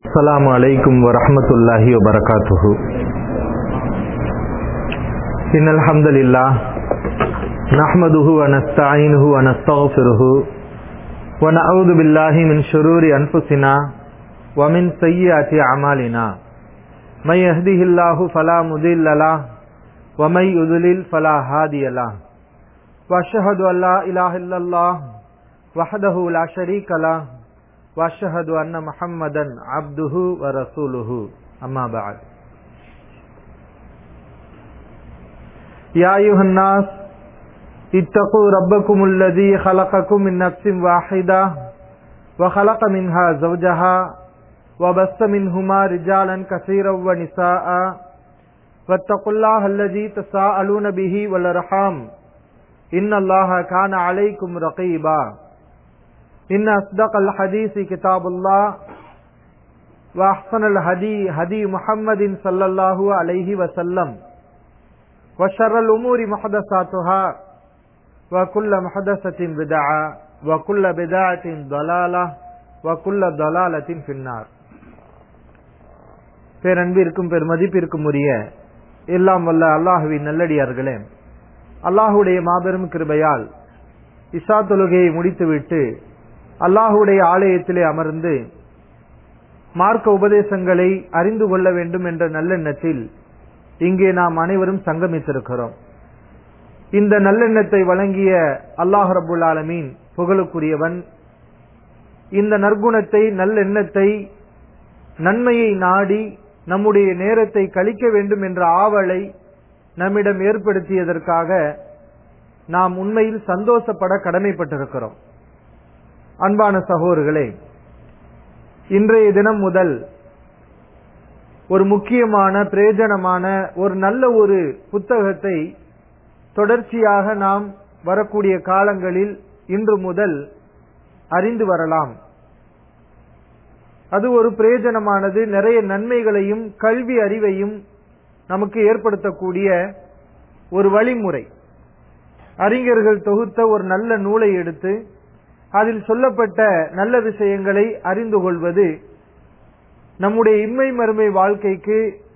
السلام عليكم ورحمة الله وبركاته إن الحمد لله نحمده ونستعينه ونستغفره ونعوذ بالله من شرور أنفسنا ومن سيئات أعمالنا من يهده الله فلا مضل له ومن يضلل فلا هادي له وأشهد أن لا إله إلا الله وحده لا شريك له واشهد ان محمدا عبده ورسوله اما بعد يا ايها الناس اتقوا ربكم الذي خلقكم من نفس واحده وخلق منها زوجها وبث منهما رجالا كثيرا ونساء واتقوا الله الذي تساءلون به والارحام ان الله كان عليكم رقيبا إن أصدق الحديث كتاب الله وأحسن الهدي هدي محمد صلى الله عليه وسلم وشر الأمور محدثاتها وكل محدثة بدعة وكل بدعة ضلالة وكل ضلالة في النار பேரன்பிற்கும் பெருமதிப்பிற்கும் உரிய எல்லாம் வல்ல அல்லாஹுவின் நல்லடியார்களே அல்லாஹுடைய மாபெரும் கிருபையால் இஷா தொழுகையை முடித்துவிட்டு அல்லாஹுடைய ஆலயத்திலே அமர்ந்து மார்க்க உபதேசங்களை அறிந்து கொள்ள வேண்டும் என்ற நல்லெண்ணத்தில் இங்கே நாம் அனைவரும் சங்கமித்திருக்கிறோம் இந்த நல்லெண்ணத்தை வழங்கிய அல்லாஹ் ரபுல் ஆலமீன் புகழுக்குரியவன் இந்த நற்குணத்தை நல்லெண்ணத்தை நன்மையை நாடி நம்முடைய நேரத்தை கழிக்க வேண்டும் என்ற ஆவலை நம்மிடம் ஏற்படுத்தியதற்காக நாம் உண்மையில் சந்தோஷப்பட கடமைப்பட்டிருக்கிறோம் அன்பான சகோதரர்களே இன்றைய தினம் முதல் ஒரு முக்கியமான பிரயோஜனமான ஒரு நல்ல ஒரு புத்தகத்தை தொடர்ச்சியாக நாம் வரக்கூடிய காலங்களில் இன்று முதல் அறிந்து வரலாம் அது ஒரு பிரயோஜனமானது நிறைய நன்மைகளையும் கல்வி அறிவையும் நமக்கு ஏற்படுத்தக்கூடிய ஒரு வழிமுறை அறிஞர்கள் தொகுத்த ஒரு நல்ல நூலை எடுத்து அதில் சொல்லப்பட்ட நல்ல விஷயங்களை அறிந்து கொள்வது நம்முடைய இன்மை மறுமை வாழ்க்கைக்கு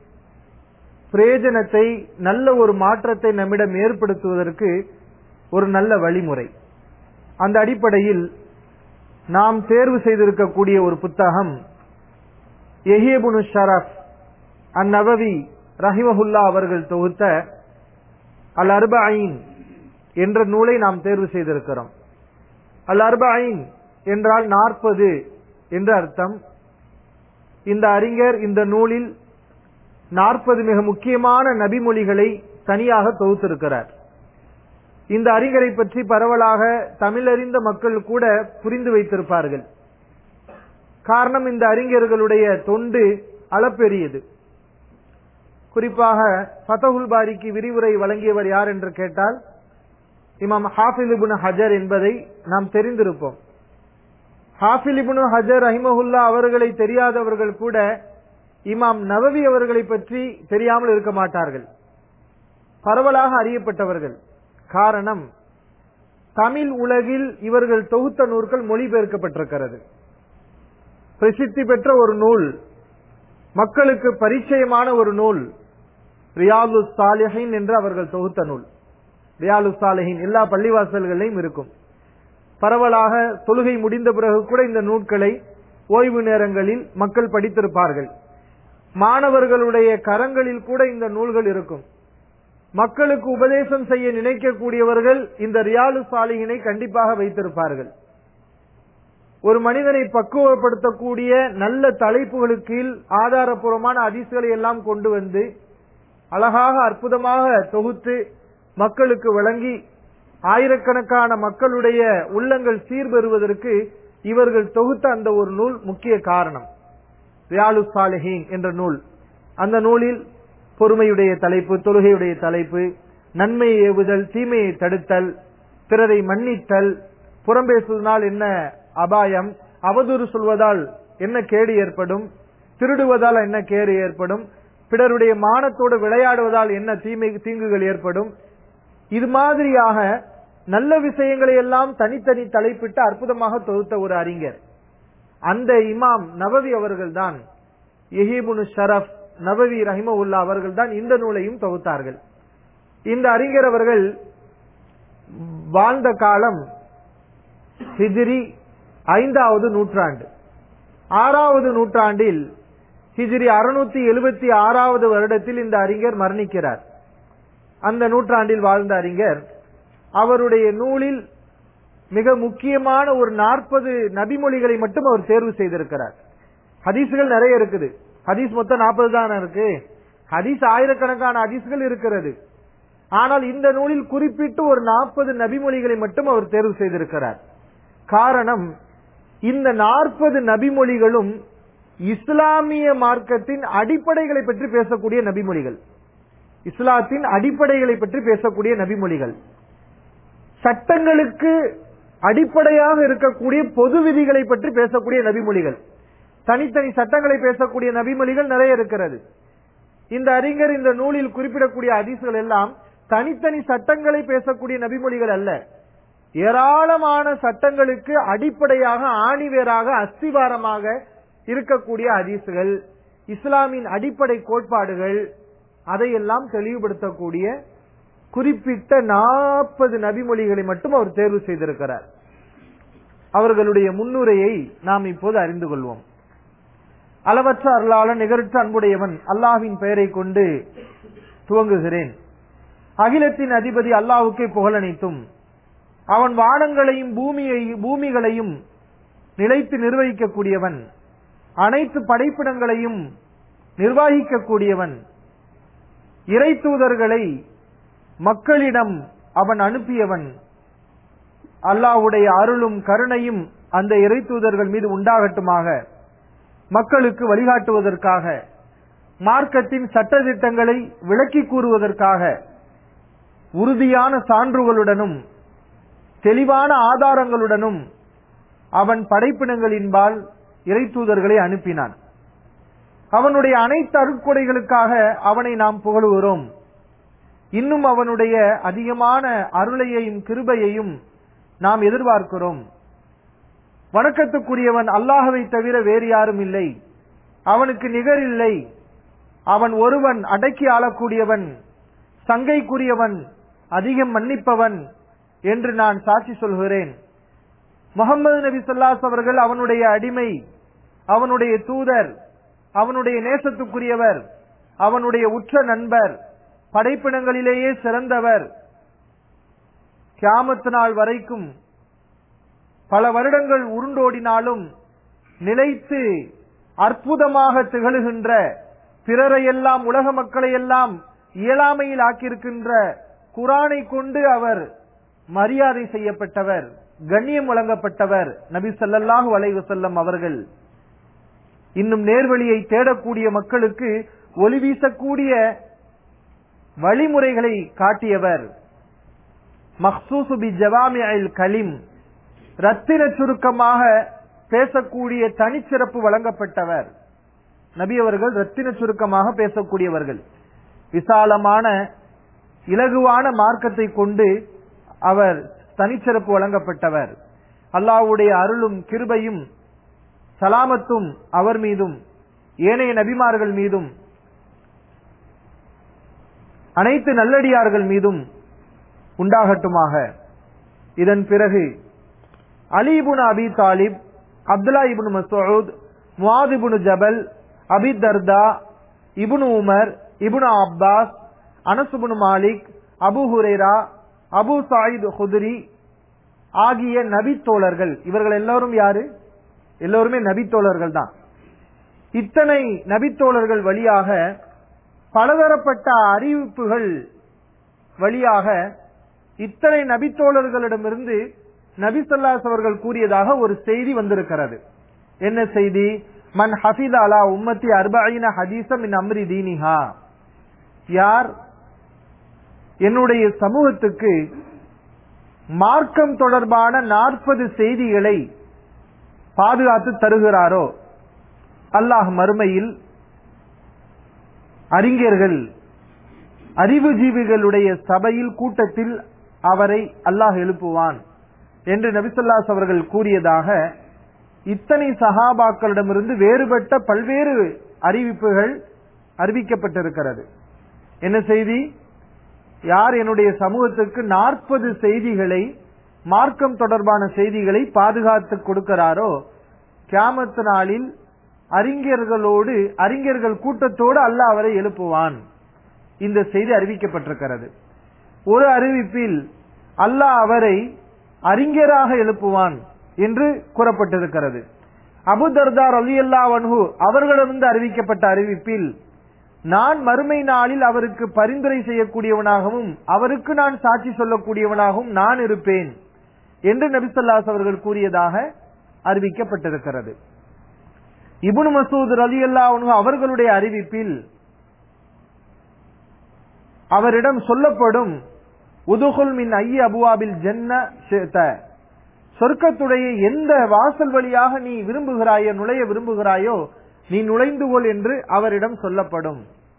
பிரயோஜனத்தை நல்ல ஒரு மாற்றத்தை நம்மிடம் ஏற்படுத்துவதற்கு ஒரு நல்ல வழிமுறை அந்த அடிப்படையில் நாம் தேர்வு செய்திருக்கக்கூடிய ஒரு புத்தகம் எஹியபுனு ஷரப் அந்நபவி ரஹிமஹுல்லா அவர்கள் தொகுத்த அல் அர்பாயின் என்ற நூலை நாம் தேர்வு செய்திருக்கிறோம் அல் அர்பாயின் என்றால் நாற்பது என்று அர்த்தம் இந்த அறிஞர் இந்த நூலில் நாற்பது மிக முக்கியமான நபிமொழிகளை தனியாக தொகுத்திருக்கிறார் இந்த அறிஞரை பற்றி பரவலாக தமிழறிந்த மக்கள் கூட புரிந்து வைத்திருப்பார்கள் காரணம் இந்த அறிஞர்களுடைய தொண்டு அளப்பெரியது குறிப்பாக ஃபதகுல் பாரிக்கு விரிவுரை வழங்கியவர் யார் என்று கேட்டால் இமாம் ஹாஃபிலிபுன் ஹஜர் என்பதை நாம் தெரிந்திருப்போம் ஹாஃபிலிபுன் ஹஜர் ரஹிமஹுல்லா அவர்களை தெரியாதவர்கள் கூட இமாம் நவவி அவர்களை பற்றி தெரியாமல் இருக்க மாட்டார்கள் பரவலாக அறியப்பட்டவர்கள் காரணம் தமிழ் உலகில் இவர்கள் தொகுத்த நூல்கள் மொழிபெயர்க்கப்பட்டிருக்கிறது பிரசித்தி பெற்ற ஒரு நூல் மக்களுக்கு பரிச்சயமான ஒரு நூல் ரியாலு சாலிஹின் என்று அவர்கள் தொகுத்த நூல் ரியாலு சாலிஹின் எல்லா பள்ளிவாசல்களையும் இருக்கும் பரவலாக தொழுகை முடிந்த பிறகு கூட இந்த நூல்களை ஓய்வு நேரங்களில் மக்கள் படித்திருப்பார்கள் மாணவர்களுடைய கரங்களில் கூட இந்த நூல்கள் இருக்கும் மக்களுக்கு உபதேசம் செய்ய நினைக்கக்கூடியவர்கள் இந்த ரியாலு சாலிகினை கண்டிப்பாக வைத்திருப்பார்கள் ஒரு மனிதனை பக்குவப்படுத்தக்கூடிய நல்ல தலைப்புகளுக்கு கீழ் ஆதாரபூர்வமான அதிசுகளை எல்லாம் கொண்டு வந்து அழகாக அற்புதமாக தொகுத்து மக்களுக்கு வழங்கி ஆயிரக்கணக்கான மக்களுடைய உள்ளங்கள் சீர்பெறுவதற்கு இவர்கள் தொகுத்த அந்த ஒரு நூல் முக்கிய காரணம் ரியாலு சாலிஹீன் என்ற நூல் அந்த நூலில் பொறுமையுடைய தலைப்பு தொழுகையுடைய தலைப்பு நன்மையை ஏவுதல் தீமையை தடுத்தல் பிறரை மன்னித்தல் புறம்பேசுவதனால் என்ன அபாயம் அவதூறு சொல்வதால் என்ன கேடு ஏற்படும் திருடுவதால் என்ன கேடு ஏற்படும் பிறருடைய மானத்தோடு விளையாடுவதால் என்ன தீமை தீங்குகள் ஏற்படும் இது மாதிரியாக நல்ல விஷயங்களை எல்லாம் தனித்தனி தலைப்பிட்டு அற்புதமாக தொகுத்த ஒரு அறிஞர் அந்த இமாம் நபவி அவர்கள்தான் எஹிபுனு ஷரப் நபவி ரஹிமவுல்லா அவர்கள் தான் இந்த நூலையும் தொகுத்தார்கள் இந்த அறிஞர் அவர்கள் வாழ்ந்த காலம் ஹிஜ்ரி ஐந்தாவது நூற்றாண்டு ஆறாவது நூற்றாண்டில் ஹிஜ்ரி அறுநூத்தி எழுபத்தி ஆறாவது வருடத்தில் இந்த அறிஞர் மரணிக்கிறார் அந்த நூற்றாண்டில் வாழ்ந்த அறிஞர் அவருடைய நூலில் மிக முக்கியமான ஒரு நாற்பது நபிமொழிகளை மட்டும் அவர் தேர்வு செய்திருக்கிறார் ஹதீஸ்கள் நிறைய இருக்குது ஹதீஸ் மொத்தம் நாற்பது தான் இருக்கு ஹதீஸ் ஆயிரக்கணக்கான ஹதீஸ்கள் இருக்கிறது ஆனால் இந்த நூலில் குறிப்பிட்டு ஒரு நாற்பது நபிமொழிகளை மட்டும் அவர் தேர்வு செய்திருக்கிறார் காரணம் இந்த நாற்பது நபிமொழிகளும் இஸ்லாமிய மார்க்கத்தின் அடிப்படைகளை பற்றி பேசக்கூடிய நபிமொழிகள் இஸ்லாத்தின் அடிப்படைகளை பற்றி பேசக்கூடிய நபிமொழிகள் சட்டங்களுக்கு அடிப்படையாக இருக்கக்கூடிய பொது விதிகளை பற்றி பேசக்கூடிய நபிமொழிகள் தனித்தனி சட்டங்களை பேசக்கூடிய நபிமொழிகள் நிறைய இருக்கிறது இந்த அறிஞர் இந்த நூலில் குறிப்பிடக்கூடிய அதிசுகள் எல்லாம் தனித்தனி சட்டங்களை பேசக்கூடிய நபிமொழிகள் அல்ல ஏராளமான சட்டங்களுக்கு அடிப்படையாக ஆணிவேராக அஸ்திவாரமாக இருக்கக்கூடிய ஹதீசுகள் இஸ்லாமின் அடிப்படை கோட்பாடுகள் அதையெல்லாம் தெளிவுபடுத்தக்கூடிய குறிப்பிட்ட நாற்பது நபிமொழிகளை மட்டும் அவர் தேர்வு செய்திருக்கிறார் அவர்களுடைய முன்னுரையை நாம் இப்போது அறிந்து கொள்வோம் அளவற்ற அருளாளன் நிகரற்ற அன்புடையவன் அல்லாஹ்வின் பெயரை கொண்டு துவங்குகிறேன் அகிலத்தின் அதிபதி அல்லாஹுக்கே புகழனைத்தும் அவன் வானங்களையும் பூமியை பூமிகளையும் நிலைத்து நிர்வகிக்கக்கூடியவன் அனைத்து படைப்பிடங்களையும் நிர்வகிக்கக்கூடியவன் இறை தூதர்களை மக்களிடம் அவன் அனுப்பியவன் அல்லாஹ்வுடைய அருளும் கருணையும் அந்த இறை தூதர்கள் மீது உண்டாகட்டுமாக மக்களுக்கு வழிகாட்டுவதற்காக மார்க்கத்தின் சட்டதிட்டங்களை விளக்கி கூறுவதற்காக உறுதியான சான்றுகளுடனும் தெளிவான ஆதாரங்களுடனும் அவன் படைப்பினங்களின்பால் இறை தூதர்களை அனுப்பினான் அவனுடைய அனைத்து அருட்கொடைகளுக்காக அவனை நாம் புகழுகிறோம் இன்னும் அவனுடைய அதிகமான அருளையையும் கிருபையையும் நாம் எதிர்பார்க்கிறோம் வணக்கத்துக்குரியவன் அல்லாஹவை தவிர வேறு யாரும் இல்லை அவனுக்கு நிகர் இல்லை அவன் ஒருவன் அடக்கி ஆளக்கூடியவன் சங்கைக்குரியவன் அதிகம் மன்னிப்பவன் என்று நான் சாட்சி சொல்கிறேன் முகமது நபி சொல்லாஸ் அவர்கள் அவனுடைய அடிமை அவனுடைய தூதர் அவனுடைய நேசத்துக்குரியவர் அவனுடைய உற்ற நண்பர் படைப்பினங்களிலேயே சிறந்தவர் கியாமத்து நாள் வரைக்கும் பல வருடங்கள் உருண்டோடினாலும் நிலைத்து அற்புதமாக திகழுகின்ற பிறரையெல்லாம் உலக மக்களை எல்லாம் இயலாமையில் ஆக்கியிருக்கின்ற குரானை கொண்டு அவர் மரியாதை செய்யப்பட்டவர் கண்ணியம் வழங்கப்பட்டவர் நபி ஸல்லல்லாஹு அலைஹி வஸல்லம் அவர்கள் இன்னும் நேர்வழியை தேடக்கூடிய மக்களுக்கு ஒளி வீசக்கூடிய வழிமுறைகளை காட்டியவர் மஹ்சூசு பி ஜவாமிஅல் கலிம் ரத்தின சுருக்கமாக பேசக்கூடிய தனிச்சிறப்பு வழங்கப்பட்டவர் நபி அவர்கள் ரத்தின சுருக்கமாக பேசக்கூடியவர்கள் விசாலமான இலகுவான மார்க்கத்தை கொண்டு அவர் தனிச்சிறப்பு வழங்கப்பட்டவர் அல்லாஹ்வுடைய அருளும் கிருபையும் சலாமத்தும் அவர் மீதும் ஏனைய நபிமார்கள் மீதும் அனைத்து நல்லடியார்கள் மீதும் உண்டாகட்டுமாக இதன் பிறகு அலிபுன் அபி தாலிப் அப்துல்லா இபுன் Masud Muadh ibn Jabal Abi Darda Ibn Umar Ibn Abbas Anas ibn Malik Abu Hurairah Abu Saeed Khudri ஆகிய நபித்தோழர்கள் இவர்கள் எல்லாரும் யாரு எல்லோருமே நபித்தோழர்கள் தான் இத்தனை நபித்தோழர்கள் வழியாக பலதரப்பட்ட அறிவிப்புகள் வழியாக இத்தனை நபித்தோழர்களிடமிருந்து நபி சொல்லாஸ் அவர்கள் கூறியதாக ஒரு செய்தி வந்திருக்கிறது என்ன செய்தி மன் ஹஃபித் அலா உம்மத்தி அர்பைன ஹதீசம் இன் அம்ரி தீனிஹா யார் என்னுடைய சமூகத்துக்கு மார்க்கம் தொடர்பான நாற்பது செய்திகளை பாதுகாத்து தருகிறாரோ அல்லாஹ் மறுமையில் அறிஞர்கள் அறிவுஜீவிகளுடைய சபையில் கூட்டத்தில் அவரை அல்லாஹ் எழுப்புவான் என்று நபிசல்லாஸ் அவர்கள் கூறியதாக இத்தனை சஹாபாக்களிடமிருந்து வேறுபட்ட பல்வேறு அறிவிப்புகள் அறிவிக்கப்பட்டிருக்கிறது என்ன செய்தி யார் என்னுடைய சமூகத்துக்கு நாற்பது செய்திகளை மார்க்கம் தொடர்பான செய்திகளை பாதுகாத்து கொடுக்கிறாரோ கியாமத்து நாளில் அறிஞர்களோடு அறிஞர்கள் கூட்டத்தோடு அல்லாஹ் அவரை எழுப்புவான் இந்த செய்தி அறிவிக்கப்பட்டிருக்கிறது ஒரு அறிவிப்பில் அல்லாஹ் அவரை அறிஞராக எழுப்புவான் என்று கூறப்பட்டிருக்கிறது அபு தர்தார் அலி அல்லா வன்ஹு அவர்களிடமிருந்து அறிவிக்கப்பட்ட அறிவிப்பில் நான் மறுமை நாளில் அவருக்கு பரிந்துரை செய்யக்கூடியவனாகவும் அவருக்கு நான் சாட்சி சொல்லக்கூடியவனாகவும் நான் இருப்பேன் என்று நபிசல்லாஸ் அவர்கள் கூறியதாக அறிவிக்கப்பட்டிருக்கிறது இபுன் மசூத் அலி அல்லா அவர்களுடைய அறிவிப்பில் அவரிடம் சொல்லப்படும் உதுகுல் மின் ஐய அபுவாபில் ஜென்ன சொர்க்கத்துடைய எந்த வாசல் வழியாக நீ விரும்புகிறாயோ நுழைய விரும்புகிறாயோ நீ நுழைந்து கொள் என்று அவரிடம் சொல்லப்படும்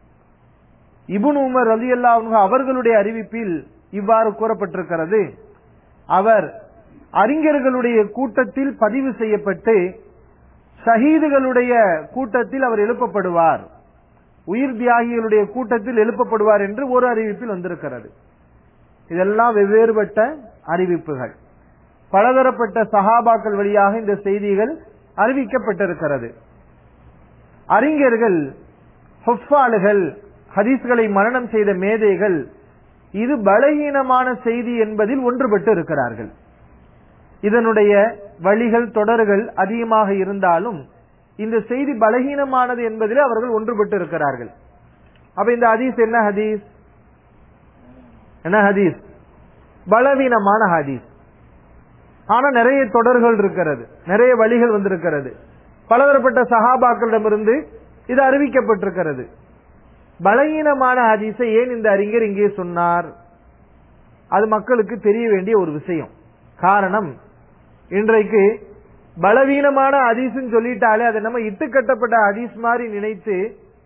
இபுன் உமர் அலி அல்லா அவர்களுடைய அறிவிப்பில் இவ்வாறு கூறப்பட்டிருக்கிறது அவர் அறிஞர்களுடைய கூட்டத்தில் பதிவு செய்யப்பட்டு ஷஹீதுகளுடைய கூட்டத்தில் அவர் எழுப்பப்படுவார் உயிர் தியாகிகளுடைய கூட்டத்தில் எழுப்பப்படுவார் என்று ஒரு அறிவிப்பில் வந்திருக்கிறது இதெல்லாம் வெவ்வேறுபட்ட அறிவிப்புகள் பலதரப்பட்ட சஹாபாக்கள் வழியாக இந்த செய்திகள் அறிவிக்கப்பட்டிருக்கிறது அறிஞர்கள் ஹொஃபாலுகள் ஹதீஸ்களை மரணம் செய்த மேதைகள் இது பலகீனமான செய்தி என்பதில் ஒன்றுபட்டு இருக்கிறார்கள் இதனுடைய வழிகள் தொடர்கள் அதிகமாக இருந்தாலும் இந்த செய்தி பலகீனமானது என்பதில் அவர்கள் ஒன்றுபட்டு இருக்கிறார்கள் அப்ப இந்த ஹதீஸ் என்ன ஹதீஸ் என்ன ஹதீஸ் பலவீனமான ஹதீஸ் ஆனா நிறைய தொடர்கள் இருக்கிறது நிறைய வழிகள் வந்திருக்கிறது பலதரப்பட்ட சகாபாக்களிடமிருந்து இது அறிவிக்கப்பட்டிருக்கிறது பலகீனமான ஹதீஸை ஏன் இந்த அறிஞர் இங்கே சொன்னார் அது மக்களுக்கு தெரிய வேண்டிய ஒரு விஷயம் காரணம் இன்றைக்கு பலவீனமான ஹதீஸ்ன்னு சொல்லிட்டாலே அதை நம்ம இட்டுக்கட்டப்பட்ட ஹதீஸ் மாதிரி நினைத்து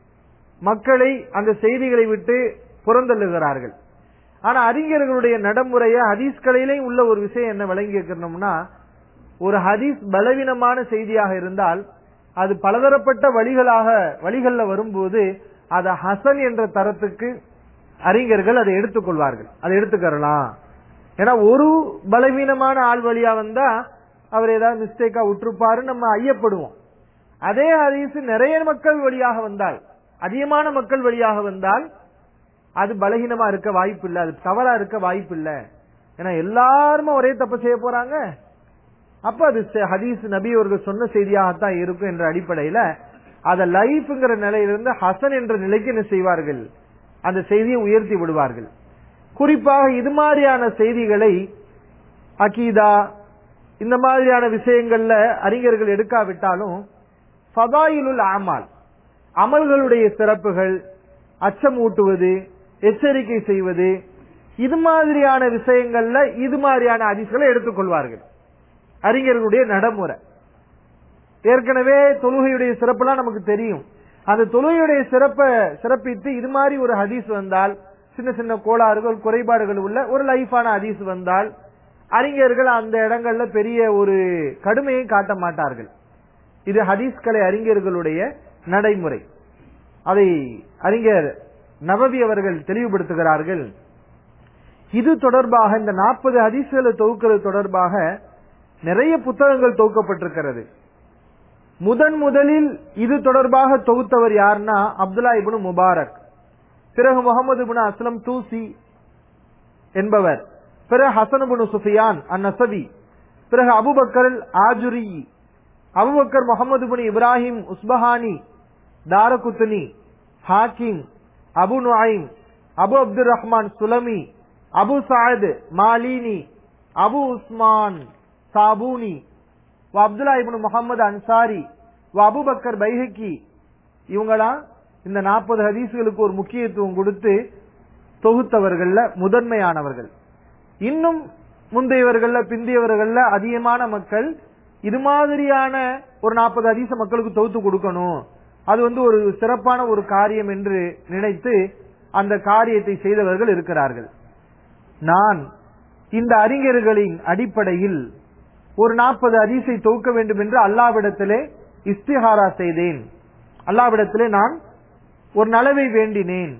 மக்களை அந்த செய்திகளை விட்டு புறந்தள்ளுகிறார்கள் ஆனா அறிஞர்களுடைய நடைமுறைய ஹதீஸ்களிலேயும் உள்ள ஒரு விஷயம் என்ன விளங்கி இருக்கணும்னா ஒரு ஹதீஸ் பலவீனமான செய்தியாக இருந்தால் அது பலதரப்பட்ட வழிகளாக வழிகள்ல வரும்போது அதை ஹசன் என்ற தரத்துக்கு அறிஞர்கள் அதை எடுத்துக்கொள்வார்கள் அதை எடுத்துக்கறலாம் ஏன்னா ஒரு பலவீனமான ஆள் வழியா வந்தா அவர் ஏதாவது மிஸ்டேக்கா விட்டுருப்பாரு நம்ம ஐயப்படுவோம் அதே ஹதீஸ் நிறைய மக்கள் வழியாக வந்தால் அதிகமான மக்கள் வழியாக வந்தால் அது பலகீனமா இருக்க வாய்ப்பு இல்ல அது தவறா இருக்க வாய்ப்பு இல்ல ஏன்னா எல்லாருமே ஒரே தப்பு செய்ய போறாங்க அப்ப அது ஹதீஸ் நபி அவர்கள் சொன்ன செய்தியாகத்தான் இருக்கும் என்ற அடிப்படையில அத லைஃப்ங்கிற நிலையிலிருந்து ஹசன் என்ற நிலைக்கு என்ன செய்வார்கள் அந்த செய்தியை உயர்த்தி விடுவார்கள் குறிப்பாக இது மாதிரியான செய்திகளை அகீதா இந்த மாதிரியான விஷயங்கள்ல அறிஞர்கள் எடுக்காவிட்டாலும் ஃபதாயிலுல் அமால் அமல்களுடைய சிறப்புகள் அச்சம் ஊட்டுவது எச்சரிக்கை செய்வது இது மாதிரியான விஷயங்கள்ல இது மாதிரியான அதிசகளை எடுத்துக்கொள்வார்கள் அறிஞர்களுடைய நடைமுறை ஏற்கனவே தொழுகையுடைய சிறப்புலாம் நமக்கு தெரியும் அந்த தொழுகையுடைய சிறப்பை சிறப்பித்து இது மாதிரி ஒரு ஹதீஸ் வந்தால் சின்ன சின்ன கோளாறுகள் குறைபாடுகள் உள்ள ஒரு லைஃபான ஹதீஸ் வந்தால் அறிஞர்கள் அந்த இடங்கள்ல பெரிய ஒரு கடுமையை காட்ட மாட்டார்கள் இது ஹதீஸ்கலை அறிஞர்களுடைய நடைமுறை அதை அறிஞர் நவவி அவர்கள் தெளிவுபடுத்துகிறார்கள் இது தொடர்பாக இந்த நாற்பது ஹதீஸ்களை தொகுக்கிறது தொடர்பாக நிறைய புத்தகங்கள் தொகுக்கப்பட்டிருக்கிறது முதன் முதலில் இது தொடர்பாக தொகுத்தவர் யாருன்னா அப்துல்லா இபுனு முபாரக் பிறகு முகமது இபுன் அஸ்லம் தூசி என்பவர் பிறகு ஹசன் இபுனு சுஃபியான் அந்நசவி பிறகு Abu Bakr Ajurri Abu Bakr Muhammad Ibn Ibrahim Isfahani Daraqutni Hakim Abu Nuaym Abu Abdul Rahman Sulami Abu Saeed Malini Abu Uthman Sabuni Abdullah Ibn Muhammad Ansari Abu Bakr Bayhaqi இவங்களாம் இந்த நாற்பது ஹதீஸ்களுக்கு ஒரு முக்கியத்துவம் கொடுத்து தொகுத்தவர்கள்ல முதன்மையானவர்கள் இன்னும் முந்தையவர்கள்ல பிந்தியவர்கள்ல அதிகமான மக்கள் இது மாதிரியான ஒரு நாற்பது ஹதீச மக்களுக்கு தொகுத்து கொடுக்கணும் அது வந்து ஒரு சிறப்பான ஒரு காரியம் என்று நினைத்து அந்த காரியத்தை செய்தவர்கள் இருக்கிறார்கள் நான் இந்த அறிஞர்களின் அடிப்படையில் ஒரு நாற்பது ஹதீஸை தொகுக்க வேண்டும் என்று அல்லாவிடத்திலே இஸ்திஹாரா செய்தேன் அல்லாவிடத்திலே நான் ஒரு நலவை வேண்டினேன்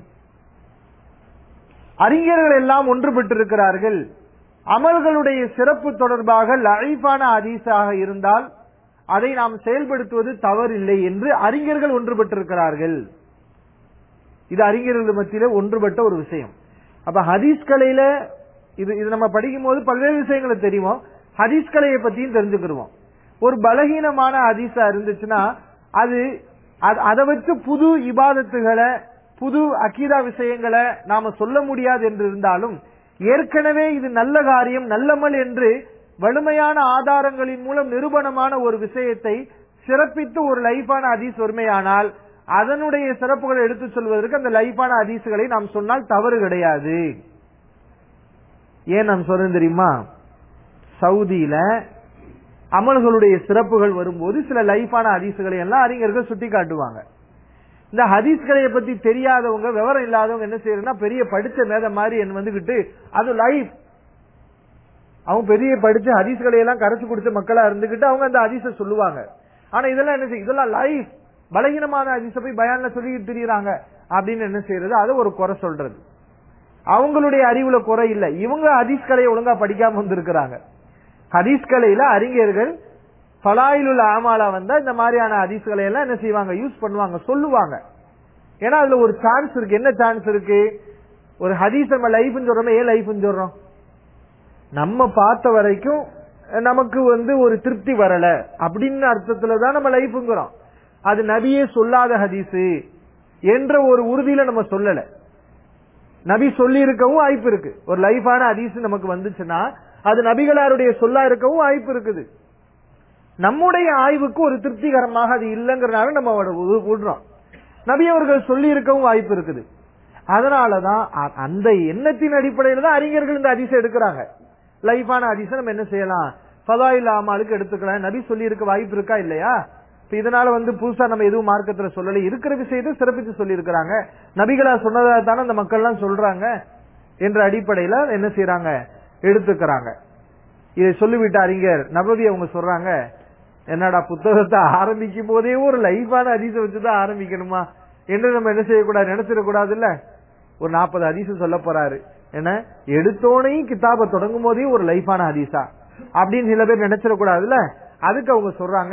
அறிஞர்கள் எல்லாம் ஒன்றுபட்டிருக்கிறார்கள் அமல்களுடைய சிறப்பு தொடர்பாக லைஃபான ஹதீஸாக இருந்தால் அதை நாம் செயல்படுத்துவது தவறில்லை என்று அறிஞர்கள் ஒன்றுபட்டிருக்கிறார்கள் இது அறிஞர்கள் மத்தியில ஒன்றுபட்ட ஒரு விஷயம் அப்ப ஹதீஸ் கலையில இது இது நம்ம படிக்கும் போது பல்வேறு விஷயங்களை தெரியும் ஹதீஸ் கலையை பத்தியும் தெரிஞ்சுக்கிடுவோம் ஒரு பலகீனமான ஹதீஸா இருந்துச்சுன்னா அது அது- அதை வச்சு புது இபாதத்துகளை புது அக்கீதா விஷயங்களை நாம சொல்ல முடியாது என்று இருந்தாலும் ஏற்கனவே இது நல்ல காரியம் நல்லமல் என்று வலிமையான ஆதாரங்களின் மூலம் நிரூபணமான ஒரு விஷயத்தை சிறப்பித்து ஒரு லைஃபான ஹதீஸ் ஒருமையானால் அதனுடைய சிறப்புகளை எடுத்துச் சொல்வதற்கு அந்த லைஃபான ஹதீஸுகளை நாம் சொன்னால் தவறு கிடையாது ஏன் நான் சொல்றேன் தெரியுமா சவுதியில அமல்களுடைய சிறப்புகள் வரும்போது சில லைஃபான ஹதீஸுகளை எல்லாம் அறிஞர்கள் சுட்டி காட்டுவாங்க இந்த ஹதீஸ்களைய பத்தி தெரியாதவங்க விவரம் இல்லாதவங்க என்ன செய்யறதுன்னா பெரிய படிச்ச மேத மாதிரி என் வந்துகிட்டு அது லைஃப் அவங்க பெரிய படிச்ச ஹதீஸ்களை எல்லாம் கரைச்சு குடிச்ச மக்களா இருந்துகிட்டு அவங்க அந்த ஹதீஸ சொல்லுவாங்க ஆனா இதெல்லாம் என்ன செய்ய இதெல்லாம் லைஃப் பலகீனமான ஹதீஸ போய் பயான்ல சொல்லிட்டு திரியறாங்க அப்படின்னு என்ன செய்யறது அதை ஒரு குறை சொல்றது அவங்களுடைய அறிவுல குறை இல்ல இவங்க ஹதீஸ் கலையை ஒழுங்கா படிக்காம வந்திருக்கிறாங்க ஹதீஸ் கலையில அறிஞர்கள் ஃபலாயிலுல் ஆமாலா வந்தா இந்த மாதிரியான ஹதீஸ்களை எல்லாம் என்ன செய்வாங்க யூஸ் பண்ணுவாங்க சொல்லுவாங்க ஏன்னா அதுல ஒரு சான்ஸ் இருக்கு என்ன சான்ஸ் இருக்கு ஒரு ஹதீஸ் நம்ம லைஃப்னு சொல்றோம் ஏன் லைஃப்னு சொல்றோம் நம்ம பார்த்த வரைக்கும் நமக்கு வந்து ஒரு திருப்தி வரல அப்படின்னு அர்த்தத்துல தான் நம்ம லைஃப்ங்கிறோம் அது நபியே சொல்லாத ஹதீஸ் என்ற ஒரு உறுதியில நம்ம சொல்லல நபி சொல்லி இருக்கவும் வாய்ப்பு இருக்கு ஒரு லைஃபான ஹதீஸ் நமக்கு வந்துச்சுன்னா அது நபிகளாருடைய சொல்லா இருக்கவும் வாய்ப்பு இருக்குது நம்முடைய ஆய்வுக்கு ஒரு திருப்திகரமாக அது இல்லைங்கிறனால நம்ம அவட வி- விடுறோம் நபி அவர்கள் சொல்லி இருக்கவும் வாய்ப்பு இருக்குது அதனாலதான் அ- அந்த எண்ணத்தின் அடிப்படையில தான் அறிஞர்கள் இந்த அதிசயம் எடுக்கிறாங்க லைஃபான அதிசயம் நம்ம என்ன செய்யலாம் ஃபதாயில் ஆமாலுக்கு எடுத்துக்கலாம் நபி சொல்லி இருக்க வாய்ப்பு இருக்கா இல்லையா இப்ப இதனால வந்து புதுசா நம்ம எதுவும் மார்க்கத்துல சொல்லல இருக்கிற விஷயத்தை சிறப்பித்து சொல்லி இருக்கிறாங்க நபிகளா சொன்னதா தானே அந்த மக்கள் எல்லாம் சொல்றாங்க என்ற அடிப்படையில என்ன செய்யறாங்க எடுத்துக்கிறாங்க இதை சொல்லிவிட்ட அறிஞர் நபவி அவங்க சொல்றாங்க என்னடா புத்தகத்தை ஆரம்பிக்கும் போதே ஒரு லைஃபான அதிசம் வச்சுதான் ஆரம்பிக்கணுமா என்று நம்ம என்ன செய்யக்கூடாது நினைச்சிடக்கூடாது இல்ல ஒரு நாற்பது அதிசம் சொல்ல போறாரு என்ன எடுத்தோனையும் கிதாப தொடங்கும் போதே ஒரு லைஃபான ஹதீஸா அப்படின்னு சில பேர் நினைச்சிடக்கூடாதுல்ல அதுக்கு அவங்க சொல்றாங்க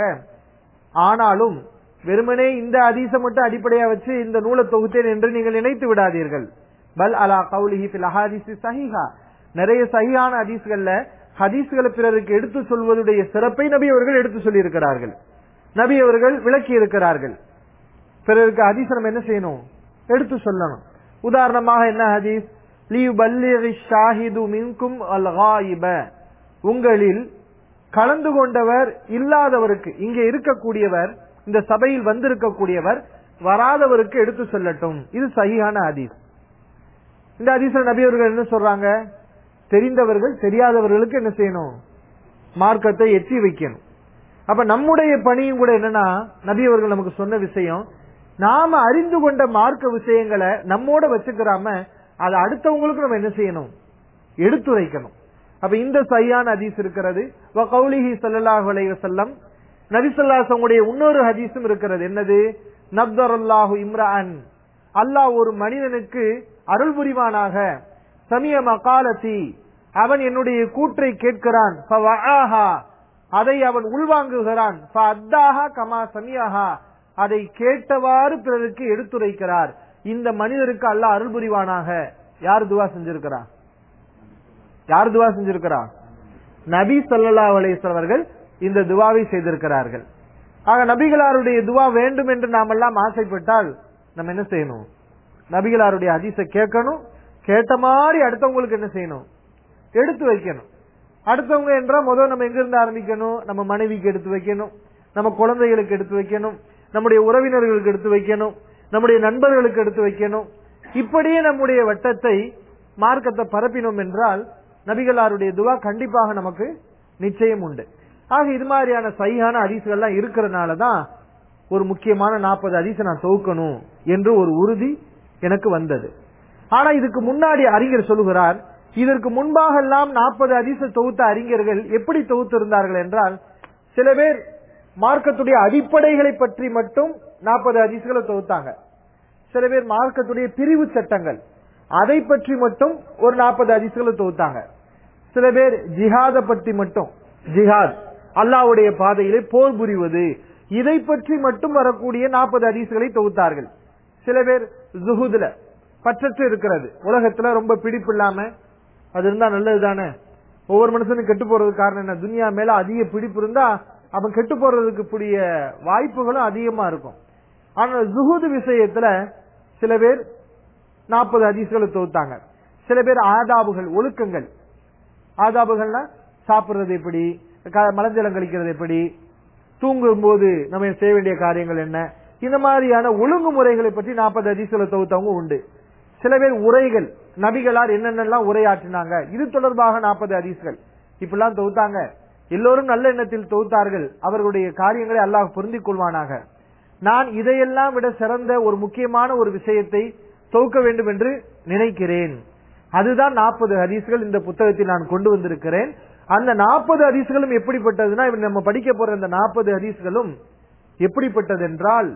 ஆனாலும் வெறுமனே இந்த ஹதீஸை மட்டும் அடிப்படையா வச்சு இந்த நூலை தொகுத்தேன் என்று நீங்கள் நினைத்து விடாதீர்கள் பல் அலா கவுலிஹி ஃபில் அஹாதிஸி சஹீஹா நிறைய சஹீஹான ஹதீஸ்கள்ல ஹதீஸ்களை பிறருக்கு எடுத்து சொல்வதுடைய சிறப்பை நபி அவர்கள் எடுத்து சொல்லி இருக்கிறார்கள் நபி அவர்கள் விளக்கி இருக்கிறார்கள் பிறருக்கு ஹதீஸ் நம்ம என்ன செய்யணும் எடுத்து சொல்லணும் உதாரணமாக என்ன ஹதீஸ் லீவ் பல்லிகி ஷாஹிது மின்கும் அல் காயிப உங்களில் கலந்து கொண்டவர் இல்லாதவருக்கு இங்கே இருக்கக்கூடியவர் இந்த சபையில் வந்திருக்கக்கூடியவர் வராதவருக்கு எடுத்து சொல்லட்டும் இது சஹீஹான ஹதீஸ் இந்த ஹதீஸ்ல நபி அவர்கள் என்ன சொல்றாங்க தெரிந்தவர்கள் தெரியாதவர்களுக்கு என்ன செய்யணும் மார்க்கத்தை எட்டி வைக்கணும் அப்ப நம்முடைய பணியும் கூட என்னன்னா நபி அவர்கள் நமக்கு சொன்ன விஷயம் நாம அறிந்து கொண்ட மார்க்க விஷயங்களை நம்மோட வச்சுக்கிறாம அதை அடுத்தவங்களுக்கு நம்ம என்ன செய்யணும் எடுத்துரைக்கணும் அப்ப இந்த சரியான ஹதீஸ் இருக்கிறது வ கௌலிஹி ஸல்லல்லாஹு அலைஹி வஸல்லம் நபி ஸல்லல்லாஹு அலைஹி வஸல்லம் உடைய இன்னொரு ஹதீஸும் இருக்கிறது என்னது நப்தரல்லாஹு இம்ரான் அல்லாஹ் ஒரு மனிதனுக்கு அருள் புரிவானாக சமிய மகாலத்தி அவன் என்னுடைய கூற்றை கேட்கிறான் ஃபவஆஹா. அதை அவன் உள்வாங்குகிறான் ஃபஅத்தாஹா கமா சமியஹா அதை கேட்டவாறு பிறருக்கு எடுத்துரைக்கிறார் இந்த மனிதருக்கு அல்லாஹ் அருள் புரிவானாக யார் துவா செஞ்சிருக்கிறா யார் துவா செஞ்சிருக்கிறா நபி ஸல்லல்லாஹு அலைஹி வஸல்லம் அவர்கள் இந்த துவாவை செய்திருக்கிறார்கள் ஆக நபிகளாருடைய துவா வேண்டும் என்று நாம் எல்லாம் ஆசைப்பட்டால் நம்ம என்ன செய்யணும் நபிகளாருடைய ஹதீஸை கேட்கணும் கேட்ட மாதிரி அடுத்தவங்களுக்கு என்ன செய்யணும் எடுத்து வைக்கணும் அடுத்தவங்க என்றா முதல் நம்ம எங்க இருந்து ஆரம்பிக்கணும் நம்ம மனைவிக்கு எடுத்து வைக்கணும் நம்ம குழந்தைகளுக்கு எடுத்து வைக்கணும் நம்முடைய உறவினர்களுக்கு எடுத்து வைக்கணும் நம்முடைய நண்பர்களுக்கு எடுத்து வைக்கணும் இப்படியே நம்முடைய வட்டத்தை மார்க்கத்தை பரப்பினோம் என்றால் நபிகளாருடைய துவா கண்டிப்பாக நமக்கு நிச்சயம் உண்டு ஆக இது மாதிரியான சையான ஹதீஸ்கள்லாம் இருக்கிறதுனால தான் ஒரு முக்கியமான நாற்பது ஹதீஸை நான் தொகுக்கணும் என்று ஒரு உறுதி எனக்கு வந்தது ஆனா இதுக்கு முன்னாடி அறிஞர் சொல்லுகிறார் இதற்கு முன்பாக எல்லாம் நாற்பது அதிச தொகுத்த அறிஞர்கள் எப்படி தொகுத்திருந்தார்கள் என்றால் சில பேர் மார்க்கத்துடைய அடிப்படைகளை பற்றி மட்டும் நாற்பது அதிசுகளை தொகுத்தாங்க சில பேர் மார்க்கத்துடைய பிரிவு சட்டங்கள் அதை பற்றி மட்டும் ஒரு நாற்பது அதிசுகளை தொகுத்தாங்க சில பேர் ஜிஹாத பற்றி மட்டும் ஜிஹாத் அல்லாவுடைய பாதையிலே போர் புரிவது இதை பற்றி மட்டும் வரக்கூடிய நாற்பது அதிசுகளை தொகுத்தார்கள் சில பேர் ஜுஹுதுல பற்றற்று இருக்கிறது உலகத்துல ரொம்ப பிடிப்பு இல்லாம அது இருந்தா நல்லது தானே ஒவ்வொரு மனுஷனும் கெட்டு போறதுக்கு காரணம் என்ன துனியா மேல அதிக பிடிப்பு இருந்தா அவன் கெட்டு போறதுக்கு கூடிய வாய்ப்புகளும் அதிகமா இருக்கும் ஆனா ஜுஹூது விஷயத்துல சில பேர் நாற்பது அதிசுகளை தொகுத்தாங்க சில பேர் ஆதாபுகள் ஒழுக்கங்கள் ஆதாபுகள்னா சாப்பிடுறது எப்படி க- மலஜலம் கழிக்கிறது எப்படி தூங்கும் போது நம்ம செய்ய வேண்டிய காரியங்கள் என்ன இந்த மாதிரியான ஒழுங்குமுறைகளை பற்றி நாற்பது அதிசுகளை தொகுத்தவங்க உண்டு சில பேர் உரைகள் நபிகளார் என்னென்னலாம் உரையாற்றினாங்க இது தொடர்பாக நாற்பது அதிசுகள் இப்படிலாம் தொகுத்தாங்க எல்லோரும் நல்ல எண்ணத்தில் தொகுத்தார்கள் அவர்களுடைய காரியங்களை அல்லாஹ் பொருந்திக் கொள்வானாக நான் இதையெல்லாம் விட சிறந்த ஒரு முக்கியமான ஒரு விஷயத்தை தொகுக்க வேண்டும் என்று நினைக்கிறேன் அதுதான் நாற்பது ஹதீஸ்கள் இந்த புத்தகத்தில் நான் கொண்டு வந்திருக்கிறேன் அந்த நாற்பது ஹதீஸ்களும் எப்படிப்பட்டதுன்னா இப்ப நம்ம படிக்க போற இந்த நாற்பது ஹதீஸ்களும் எப்படிப்பட்டது என்றால்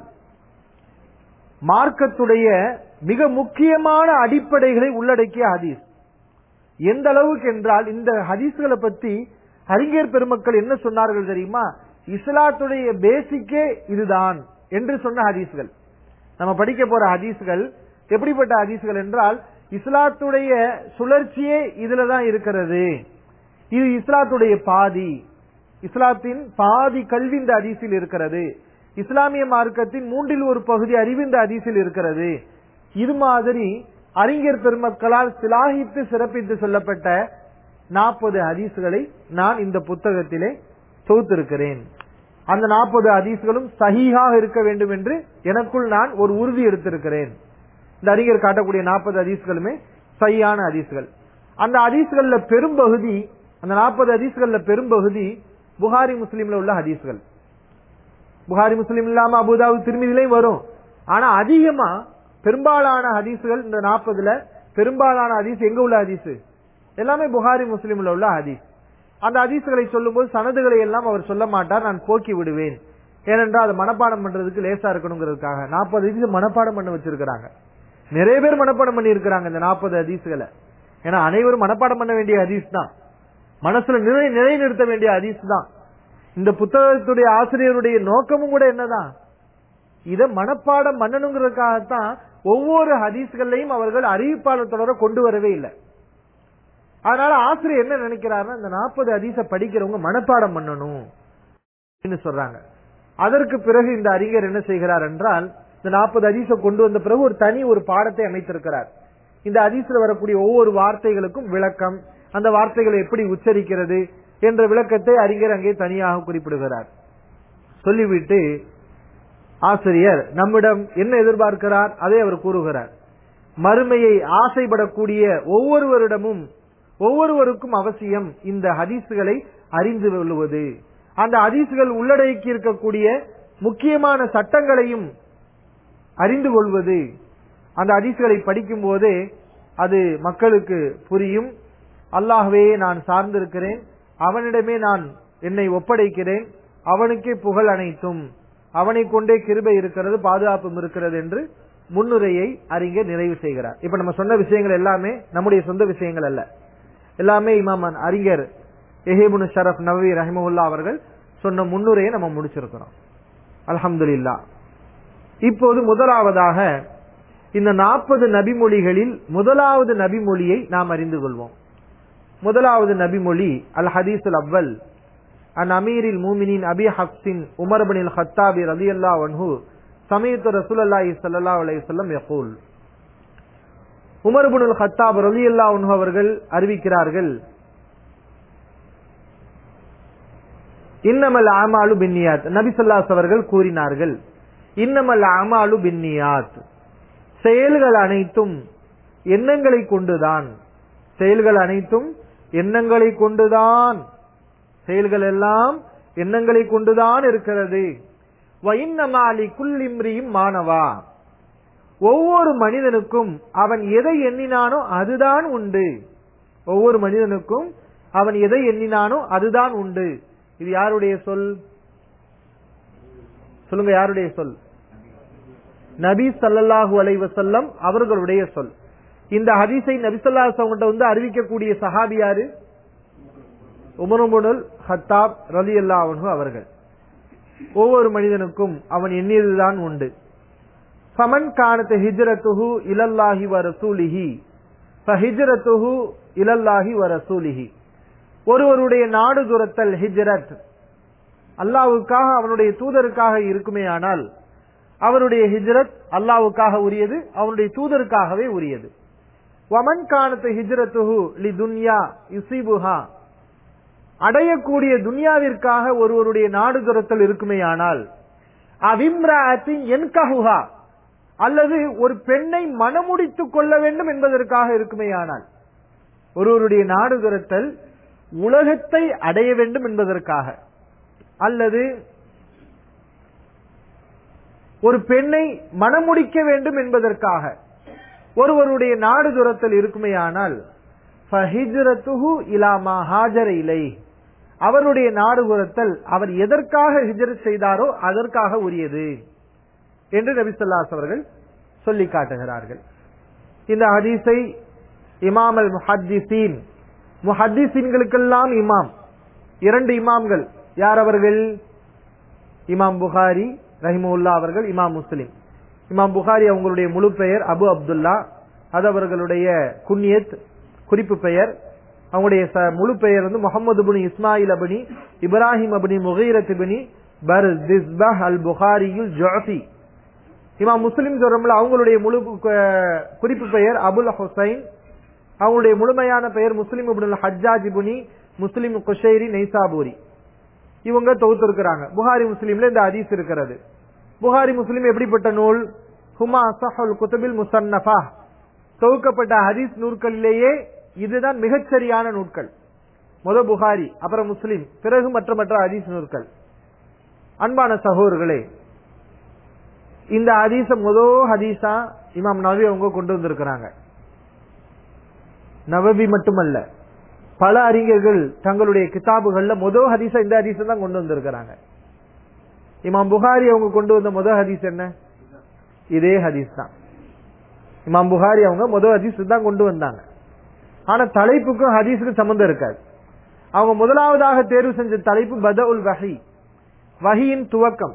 மார்க்கத்துடைய மிக முக்கியமான அடிப்படைகளை உள்ளடக்கிய ஹதீஸ் எந்த அளவுக்கு என்றால் இந்த ஹதீஸ்களை பத்தி அறிஞர் பெருமக்கள் என்ன சொன்னார்கள் தெரியுமா இஸ்லாத்துடைய பேசிக்கே இதுதான் என்று சொன்ன ஹதீஸ்கள் நம்ம படிக்க போற ஹதீஸ்கள் எப்படிப்பட்ட ஹதீஸ்கள் என்றால் இஸ்லாத்துடைய சுழற்சியே இதுல தான் இருக்கிறது இது இஸ்லாத்துடைய பாதி இஸ்லாத்தின் பாதி கல்வி இந்த ஹதீஸில் இருக்கிறது இஸ்லாமிய மார்க்கத்தின் மூன்றில் ஒரு பகுதி அறிவு இந்த ஹதீஸில் இருக்கிறது இது மாதிரி அறிஞர் பெருமக்களால் சிலாகித்து சிறப்பித்து சொல்லப்பட்ட நாற்பது ஹதீஸ்களை நான் இந்த புத்தகத்திலே தொகுத்திருக்கிறேன் அந்த நாற்பது ஹதீஸ்களும் சஹீஹாக இருக்க வேண்டும் என்று எனக்குள் நான் ஒரு உறுதி எடுத்திருக்கிறேன் இந்த அறிஞர் காட்டக்கூடிய நாற்பது ஹதீஸ்களுமே சையான ஹதீஸ்கள் அந்த ஹதீஸ்கள்ல பெரும்பகுதி அந்த நாற்பது ஹதீஸ்கள்ல பெரும்பகுதி புகாரி முஸ்லீம்ல உள்ள ஹதீஸ்கள் புகாரி முஸ்லீம் இல்லாம அபுதாபு திருமதியிலையும் வரும் ஆனா அதிகமா பெரும்பாலான ஹதீஸ்கள் இந்த நாற்பதுல பெரும்பாலான ஹதீஸ் எங்க உள்ள ஹதீஸ் எல்லாமே புகாரி முஸ்லீம்ல உள்ள ஹதீஸ் அந்த ஹதீஸ்களை சொல்லும்போது சனதுகளை எல்லாம் அவர் சொல்ல மாட்டார் நான் போக்கி விடுவேன் ஏனென்றால் அது மனப்பாடம் பண்றதுக்கு லேசா இருக்கணுங்கிறதுக்காக நாற்பது ஹதீஸ் மனப்பாடம் பண்ண வச்சிருக்கிறாங்க நிறைய பேர் மனப்பாடம் பண்ணி இருக்கிறாங்க இந்த நாற்பது ஹதீஸ்களை ஏன்னா அனைவரும் மனப்பாடம் பண்ண வேண்டிய ஹதீஸ் தான் மனசுல நிலை நிலைநிறுத்த வேண்டிய ஹதீஸ் தான் இந்த புத்தகத்துடைய ஆசிரியருடைய நோக்கமும் கூட என்னதான் இத மனப்பாடம் பண்ணணுங்கிறதுக்காகத்தான் ஒவ்வொரு ஹதீஸ்களையும் அவர்கள் அறிவிப்பாளர் தொடர கொண்டு வரவே இல்லை அதனால ஆசிரியர் என்ன நினைக்கிறாருன்னா இந்த நாற்பது ஹதீஸ படிக்கிறவங்க மனப்பாடம் பண்ணணும் அப்படின்னு சொல்றாங்க அதற்கு பிறகு இந்த அறிஞர் என்ன செய்கிறார் என்றால் இந்த நாற்பது ஹதீஸ கொண்டு வந்த பிறகு ஒரு தனி ஒரு பாடத்தை அமைத்திருக்கிறார் இந்த ஹதீஸ்ல வரக்கூடிய ஒவ்வொரு வார்த்தைகளுக்கும் விளக்கம் அந்த வார்த்தைகளை எப்படி உச்சரிக்கிறது என்ற விளக்கத்தை அறிஞர் அங்கே தனியாக குறிப்பிடுகிறார் சொல்லிவிட்டு ஆசிரியர் நம்மிடம் என்ன எதிர்பார்க்கிறார் அதை அவர் கூறுகிறார் மறுமையை ஆசைப்படக்கூடிய ஒவ்வொருவரிடமும் ஒவ்வொருவருக்கும் அவசியம் இந்த ஹதீஸ்களை அறிந்து கொள்வது அந்த ஹதீஸ்கள் உள்ளடக்கி இருக்கக்கூடிய முக்கியமான சட்டங்களையும் அறிந்து கொள்வது அந்த ஹதீஸ்களை படிக்கும் போதே அது மக்களுக்கு புரியும் அல்லாஹ்வே நான் சார்ந்திருக்கிறேன் அவனிடமே நான் என்னை ஒப்படைக்கிறேன் அவனுக்கே புகழ் அனைத்தும் அவனை கொண்டே கிருபை இருக்கிறது பாதுகாப்பும் இருக்கிறது என்று முன்னுரையை அறிஞர் நிறைவு செய்கிறார் இப்ப நம்ம சொன்ன விஷயங்கள் எல்லாமே நம்முடைய சொந்த விஷயங்கள் அல்ல எல்லாமே இமாம் அறிஞர் எஹேபுனு ஷரப் நவவி ரஹிமவுல்லா அவர்கள் சொன்ன முன்னுரையை நம்ம முடிச்சிருக்கிறோம் அல்ஹம்துலில்லா இப்போது முதலாவதாக இந்த நாற்பது நபிமொழிகளில் முதலாவது நபிமொழியை நாம் அறிந்து கொள்வோம் முதலாவது நபிமொழி அல் ஹதீசுல் அவ்வல் அன் அமீரில் மூமினின் அபி ஹப்சின் உமர் பின் ஹத்தாபி ரதி அல்லா வன்ஹு சமயத்து ரசூல் அல்லாஹி சல்லா அலையம் யகூல் உமர் பின் ஹத்தாப் ரதி அல்லா வன்ஹு அவர்கள் அறிவிக்கிறார்கள் இன்னமல் ஆமாலு பின்னியாத் நபி சொல்லாஸ் அவர்கள் கூறினார்கள் இன்னமல் ஆமாலு பின்னியாத் செயல்கள் அனைத்தும் எண்ணங்களை கொண்டுதான் செயல்கள் அனைத்தும் எண்ணங்களை கொண்டுதான் செயல்கள் எல்லாம் எண்ணங்களை கொண்டுதான் இருக்கிறது வைன்னமாலி குல்லிம்ரியும் மாணவா ஒவ்வொரு மனிதனுக்கும் அவன் எதை எண்ணினானோ அதுதான் உண்டு ஒவ்வொரு மனிதனுக்கும் அவன் எதை எண்ணினானோ அதுதான் உண்டு இது யாருடைய சொல் சொல்லுங்க யாருடைய சொல் நபி ஸல்லல்லாஹு அலைஹி வஸல்லம் அவர்களுடைய சொல் இந்த ஹதீஸை நபி ஸல்லல்லாஹு அலைஹி வஸல்லம் வந்து அறிவிக்கக்கூடிய சஹாபி யாரு உமருமுனல் ஹத்தாப் ரலியல்லாஹு அன்ஹு அவர்கள் ஒவ்வொரு மனிதனுக்கும் அவன் எண்ணியதுதான் உண்டு ஃபமன் கானத் ஹிஜ்ரத்துஹு இலல்லாஹி வ ரசூலிஹி ஃபஹிஜ்ரத்துஹு இலல்லாஹி வ ரசூலிஹி ஒருவருடைய நாடு துரத்தல் ஹிஜ்ரத் அல்லாஹ்வுக்காக அவனுடைய தூதருக்காக இருக்குமே ஆனால் அவருடைய ஹிஜ்ரத் அல்லாஹ்வுக்காக உரியது அவனுடைய தூதருக்காகவே உரியது வமன் கானத் ஹிஜ்ரத்துஹு லி துன்யா யுசிபுஹா அடையக்கூடிய துன்யாவிற்காக ஒருவருடைய நாடு துரத்தல் இருக்குமேயானால் அவிம்ராத்தின் என்கஹுஹா அல்லது ஒரு பெண்ணை மனமுடித்துக் கொள்ள வேண்டும் என்பதற்காக இருக்குமேயானால் ஒருவருடைய நாடு துரத்தல் உலகத்தை அடைய வேண்டும் என்பதற்காக அல்லது ஒரு பெண்ணை மனமுடிக்க வேண்டும் என்பதற்காக ஒருவருடைய நாடு துரத்தல் இருக்குமேயானால் ஃபஹிஜ்ரத்துஹு இலா மா ஹாஜர இலை அவருடைய நாடு துரத்தல் அவர் எதற்காக ஹிஜ்ரத் செய்தாரோ அதற்காக உரியது என்று நபி ஸல்லல்லாஹு அவர்கள் சொல்லி காட்டுகிறார்கள் இந்த ஹதீஸை இமாம் அல் முஹத்திசீன் முஹத்திசீன்களுக்கெல்லாம் இமாம் இரண்டு இமாம்கள் யார் அவர்கள் இமாம் புகாரி ரஹிமுல்லா அவர்கள் இமாம் முஸ்லிம் இமாம் புகாரி அவங்களுடைய முழு பெயர் அபு அப்துல்லா அது அவர்களுடைய குன்யத் குறிப்பு பெயர் அவங்களுடைய ச- முழு பெயர் வந்து Muhammad bin Ismail Ibni Ibrahim Ibni Mughirah bin Bardizbah al Bukhari al Jufi இமாம் முஸ்லிம் சொல்றோம்ல அவங்களுடைய முழு கு- குறிப்பு பெயர் அபுல் ஹுசைன் அவங்களுடைய முழுமையான பெயர் முஸ்லிம் இப்னுல் ஹஜ்ஜாஜ் இப்னி முஸ்லிம் குஷைரி நைசாபூரி இவங்க தொகுத்திருக்கிறாங்க புகாரி முஸ்லிம்ல இந்த ஹதீஸ் இருக்கிறது புகாரி முஸ்லிம் எப்படிப்பட்ட நூல் ஹுமா அசஹுல் குத்துபில் முசன்னஃபா தொகுக்கப்பட்ட ஹதீஸ் நூற்களிலேயே இதுதான் மிகச்சரியான நூட்கள் முத புகாரி அப்புறம் முஸ்லிம் பிறகு மற்ற மற்ற ஹதீஸ் நூற்கள் அன்பான சகோதரர்களே இந்த ஹதீஸ முத ஹதீஸா இமாம் நபி அவங்க கொண்டு வந்திருக்கிறாங்க நவவி மட்டுமல்ல பல அறிஞர்கள் தங்களுடைய கிதாபுகள்ல முத ஹதீஸா இந்த ஹதீஸை தான் கொண்டு வந்திருக்கிறாங்க இமாம் புகாரி அவங்க கொண்டு வந்த முத ஹதீஸ் என்ன இதே ஹதீஸ் தான் இமாம் புகாரி அவங்க முத ஹதீஸ் தான் கொண்டு வந்தாங்க ஆனா தலைப்புக்கும் ஹதீஸுக்கும் சம்பந்தம் இருக்காது அவங்க முதலாவதாக தேர்வு செஞ்ச தலைப்பு பத உல் வஹி வஹியின் துவக்கம்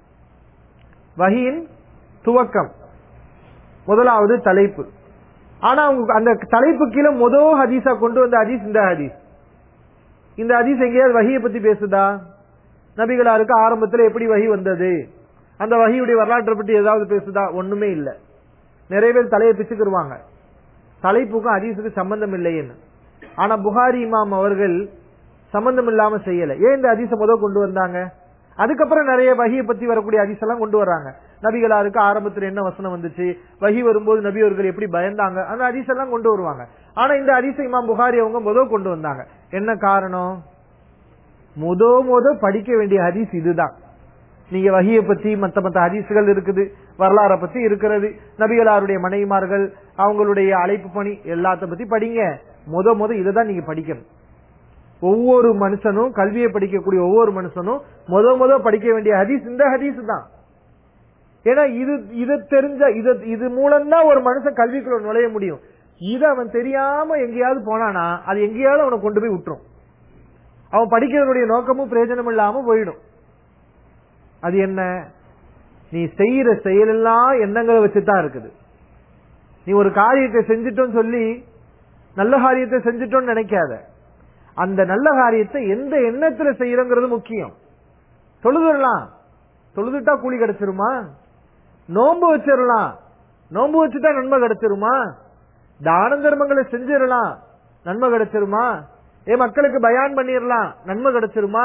வஹியின் துவக்கம் முதலாவது தலைப்பு ஆனா அவங்க அந்த தலைப்பு கீழே முதல் ஹதீஸா கொண்டு வந்த ஹதீஸ் இந்த ஹதீஸ் இந்த ஹதீஸ் எங்கேயாவது வஹியை பத்தி பேசுதா நபிகளாருக்கு ஆரம்பத்துல எப்படி வஹி வந்தது அந்த வஹியுடைய வரலாற்றை பற்றி ஏதாவது பேசுதா ஒண்ணுமே இல்ல நிறைய பேர் தலையை பிச்சுக்கிருவாங்க தலைப்புக்கும் ஹதீஸுக்கு சம்பந்தம் இல்லைன்னு ஆனா புகாரி இமாம் அவர்கள் சம்பந்தம் இல்லாம செய்யல ஏன் இந்த ஹதீஸை முதல் கொண்டு வந்தாங்க அதுக்கப்புறம் நிறைய வகியை பத்தி வரக்கூடிய ஹதீஸ் எல்லாம் கொண்டு வர்றாங்க நபிகளாருக்கு ஆரம்பத்துல என்ன வசனம் வந்துச்சு வகி வரும்போது நபி அவர்கள் எப்படி பயந்தாங்க அந்த ஹதீஸ் எல்லாம் கொண்டு வருவாங்க ஆனா இந்த ஹதீஸை இமாம் புகாரி அவங்க முதல் கொண்டு வந்தாங்க என்ன காரணம் முத முத படிக்க வேண்டிய ஹதீஸ் இதுதான் நீங்க வகியை பத்தி மத்த மத்த ஹதீஸ்கள் இருக்குது வரலாறை பத்தி இருக்கிறது நபிகளாருடைய மனைவிமார்கள் அவங்களுடைய அழைப்பு பணி எல்லாத்த பத்தி படிங்க முத முத இதுதான் நீங்க படிக்கணும் ஒவ்வொரு மனுஷனும் கல்வியை படிக்கக்கூடிய ஒவ்வொரு மனுஷனும் முத முத படிக்க வேண்டிய ஹதீஸ் இந்த ஹதீஸ் தான் ஏன்னா இது இது தெரிஞ்ச இது இது மூலம்தான் ஒரு மனுஷன் கல்விக்குள்ள நுழைய முடியும் இது அவன் தெரியாம எங்கேயாவது போனானா அது எங்கேயாவது அவனை கொண்டு போய் விட்டுரும் அவன் படிக்கிறதுடைய நோக்கமும் பிரயோஜனம் இல்லாம போயிடும் அது என்ன நீ செய்யற செயலெல்லாம் எண்ணங்களை வச்சுதான் இருக்குது நீ ஒரு காரியத்தை செஞ்சிட்டோன்னு சொல்லி நல்ல காரியத்தை செஞ்சிட்டோன்னு நினைக்காத அந்த நல்ல காரியத்தை எந்த எண்ணத்துல செய்யறோங்கிறது முக்கியம் தொழுதுடலாம் தொழுதுட்டா கூலி கிடைச்சிருமா நோன்பு வச்சிடலாம் நோன்பு வச்சுட்டா நன்மை கிடைச்சிருமா தான தர்மங்களை செஞ்சிடலாம் நன்மை கிடைச்சிருமா ஏ மக்களுக்கு பயான் பண்ணிடலாம் நன்மை கிடைச்சிருமா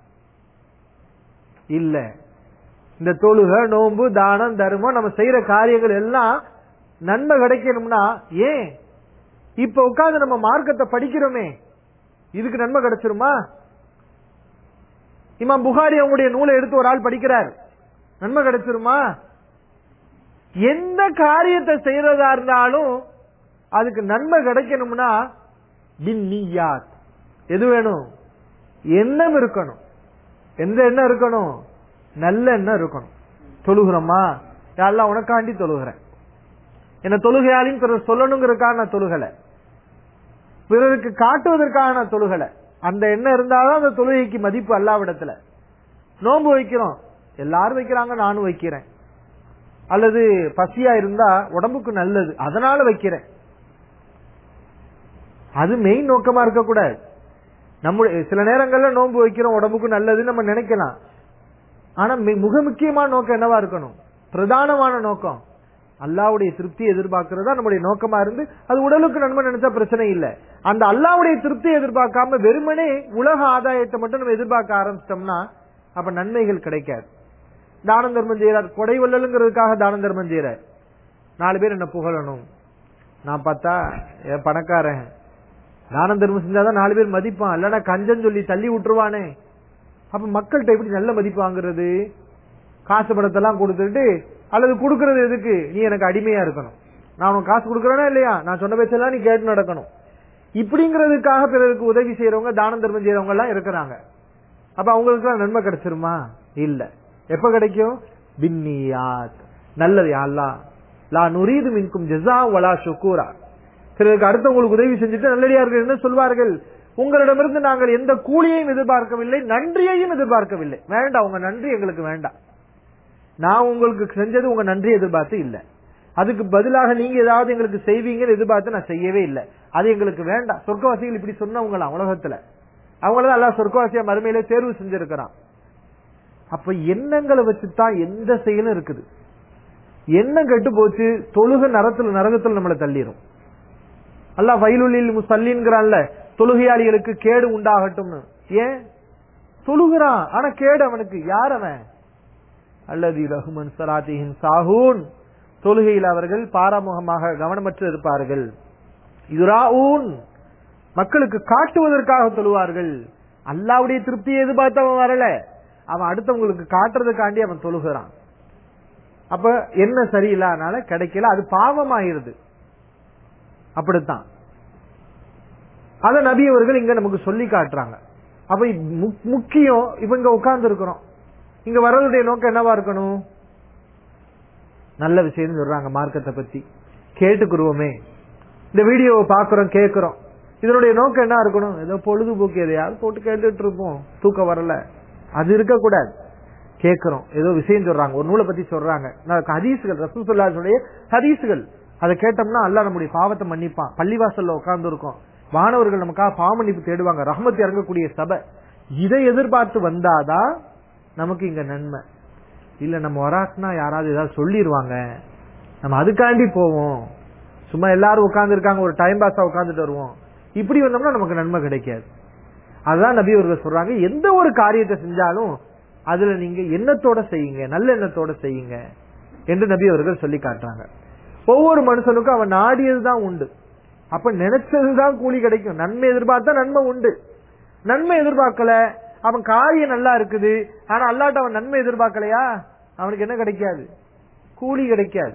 இல்ல இந்த தொழுக நோன்பு தானம் தர்மம் நம்ம செய்யற காரியங்கள் எல்லாம் நன்மை கிடைக்கணும்னா ஏன் இப்ப உட்கார்ந்து நம்ம மார்க்கத்தை படிக்கிறோமே இதுக்கு நன்மை கிடைச்சிருமா இமாம் புகாரி அவங்களுடைய நூலை எடுத்து ஒரு ஆள் படிக்கிறார் நன்மை கிடைச்சிருமா எந்த காரியத்தை செய்யறதா இருந்தாலும் அதுக்கு நன்மை கிடைக்கணும்னா பின் நீயாத் எது வேணும் எண்ணம் இருக்கணும் எந்த எண்ணம் இருக்கணும் நல்ல எண்ணம் இருக்கணும் தொழுகிறோமா யாரெல்லாம் உனக்காண்டி தொழுகிறேன் என்ன தொழுகையாளின்னு பிறர் சொல்லணுங்கிறதுக்காக நான் தொழுகலை பிறருக்கு காட்டுவதற்காக நான் தொழுகலை அந்த எண்ணம் இருந்தாதான் அந்த தொழுகைக்கு மதிப்பு அல்லாவிடத்துல நோன்பு வைக்கிறோம் எல்லாரும் வைக்கிறாங்க நானும் வைக்கிறேன் அல்லது பசியா இருந்தா உடம்புக்கு நல்லது அதனால வைக்கிறேன் அது மெயின் நோக்கமா இருக்கக்கூடாது நம்முடைய சில நேரங்கள்ல நோன்பு வைக்கிறோம் உடம்புக்கு நல்லதுன்னு நம்ம நினைக்கலாம் ஆனா மி- மிக முக்கியமான நோக்கம் என்னவா இருக்கணும் பிரதானமான நோக்கம் அல்லாவுடைய திருப்தியை எதிர்பார்க்கறதா நம்முடைய நோக்கமா இருந்து அது உடலுக்கு நன்மை நினைச்சா பிரச்சனை இல்ல அந்த அல்லாவுடைய திருப்தியை எதிர்பார்க்காம வெறுமனே உலக ஆதாயத்தை மட்டும் நம்ம எதிர்பார்க்க ஆரம்பிச்சிட்டோம்னா அப்ப நன்மைகள் கிடைக்காது தானம் தர்மம் செய்யறார் கொடை வள்ளலுங்கிறதுக்காக தானம் தர்மம் செய்யறார் நாலு பேர் என்ன புகழணும் நான் பார்த்தா என் பணக்காரன் தானம் தர்மம் செஞ்சாதான் நாலு பேர் மதிப்பான் இல்லன்னா கஞ்சன் சொல்லி தள்ளி விட்டுருவானே அப்ப மக்கள்கிட்ட எப்படி நல்ல மதிப்பு வாங்குறது காசு பணத்தெல்லாம் கொடுத்துட்டு அல்லது கொடுக்கறது எதுக்கு நீ எனக்கு அடிமையா இருக்கணும் நான் உனக்கு காசு கொடுக்கறேனா இல்லையா நான் சொன்ன பேச்செல்லாம் நீ கேட்டு நடக்கணும் இப்படிங்கிறதுக்காக பிறருக்கு உதவி செய்யறவங்க தானம் தர்மம் செய்யறவங்க எல்லாம் இருக்கிறாங்க அப்ப அவங்களுக்கு நன்மை கிடைச்சிருமா இல்ல எப்ப கிடைக்கும் பின்னியாத் நல்லது அல்லா லா நுரீது மின்கும் ஜஸா வலா ஷுக்கூரா சிலருக்கு அடுத்தவங்களுக்கு உதவி செஞ்சுட்டு நல்லடியார்கள் என்ன சொல்வார்கள் உங்களிடமிருந்து நாங்கள் எந்த கூலியையும் எதிர்பார்க்கவில்லை நன்றியையும் எதிர்பார்க்கவில்லை வேண்டாம் உங்க நன்றி எங்களுக்கு வேண்டாம் நான் உங்களுக்கு செஞ்சது உங்க நன்றி எதிர்பார்த்து இல்ல அதுக்கு பதிலாக நீங்க ஏதாவது எங்களுக்கு செய்வீங்கன்னு எதிர்பார்த்து நான் செய்யவே இல்லை அது எங்களுக்கு வேண்டாம் சொர்க்கவாசிகள் இப்படி சொன்னவங்களாம் உலகத்துல அவங்களதான் எல்லாம் சொர்க்கவாசியா மறுமையிலே தேர்வு செஞ்சிருக்கிறான் அப்ப எண்ணங்களை வச்சுதான் எந்த செயலும் இருக்குது எண்ணம் கெட்டு போச்சு தொழுக நரத்துல நரகத்துல நம்மளை தள்ளிரும் அல்லாஹ் வயலுள்ளில் முசல்லின்கிறான்ல தொழுகையாளிகளுக்கு கேடு உண்டாகட்டும்னு ஏன் தொழுகிறான் ஆனா கேடு அவனுக்கு யார் அவன் அல்லது ரஹ்மன் சலாத்திஹின் சாஹூன் தொழுகையில் அவர்கள் பாராமுகமாக கவனமற்று இருப்பார்கள் யுராஊன் மக்களுக்கு காட்டுவதற்காக தொழுவார்கள் அல்லாவுடைய திருப்தியை எதிர்பார்த்து அவன் வரல அவன் அடுத்தவங்களுக்கு காட்டுறதுக்காண்டி அவன் தொழுகிறான் அப்ப என்ன சரியில்லாதனால கிடைக்கல அது பாவமாயிருது அப்படித்தான் அத நபி அவர்கள் இங்க நமக்கு சொல்லி காட்டுறாங்க அப்ப மு- முக்கியம் இப்ப இங்க உட்கார்ந்து இருக்கிறோம் இங்க வரதுடைய நோக்கம் என்னவா இருக்கணும் நல்ல விஷயம் சொல்றாங்க மார்க்கத்தை பத்தி கேட்டுக்குருவோமே இந்த வீடியோவை பாக்குறோம் கேட்கிறோம் இதனுடைய நோக்கம் என்ன இருக்கணும் ஏதோ பொழுதுபோக்கு எதையாவது போட்டு கேட்டுட்டு இருப்போம் தூக்கம் வரல அது இருக்கக்கூடாது கேட்கிறோம் ஏதோ விஷயம் சொல்றாங்க ஒரு நூலை பத்தி சொல்றாங்க நான் ஹதீசுகள் ரசூலுல்லாஹினுடைய ஹதீசுகள் அதை கேட்டோம்னா அல்லாஹ் நம்முடைய பாவத்தை மன்னிப்பான் பள்ளிவாசல்ல உட்கார்ந்து இருக்கோம் மாணவர்கள் நமக்காக பாவ மன்னிப்பு தேடுவாங்க ரஹமத் இறங்கக்கூடிய சபை இதை எதிர்பார்த்து வந்தாதான் நமக்கு இங்க நன்மை இல்ல நம்ம வராட்னா யாராவது ஏதாவது சொல்லிடுவாங்க நம்ம அதுக்காண்டி போவோம் சும்மா எல்லாரும் உட்கார்ந்து இருக்காங்க ஒரு டைம் பாஸா உட்கார்ந்துட்டு வருவோம் இப்படி வந்தோம்னா நமக்கு நன்மை கிடைக்காது அதுதான் நபி அவர்கள் சொல்றாங்க எந்த ஒரு காரியத்தை செஞ்சாலும் அதுல நீங்க எண்ணத்தோட செய்யுங்க நல்ல எண்ணத்தோட செய்யுங்க என்று நபி அவர்கள் சொல்லி காட்டுறாங்க ஒவ்வொரு மனுஷனுக்கும் அவன் நாடியதுதான் உண்டு அப்ப நினைச்சதுதான் கூலி கிடைக்கும் நன்மை எதிர்பார்த்தா நன்மை உண்டு நன்மை எதிர்பார்க்கல அவன் காரியம் நல்லா இருக்குது ஆனா அல்லாட்ட அவன் நன்மை எதிர்பார்க்கலையா அவனுக்கு என்ன கிடைக்காது கூலி கிடைக்காது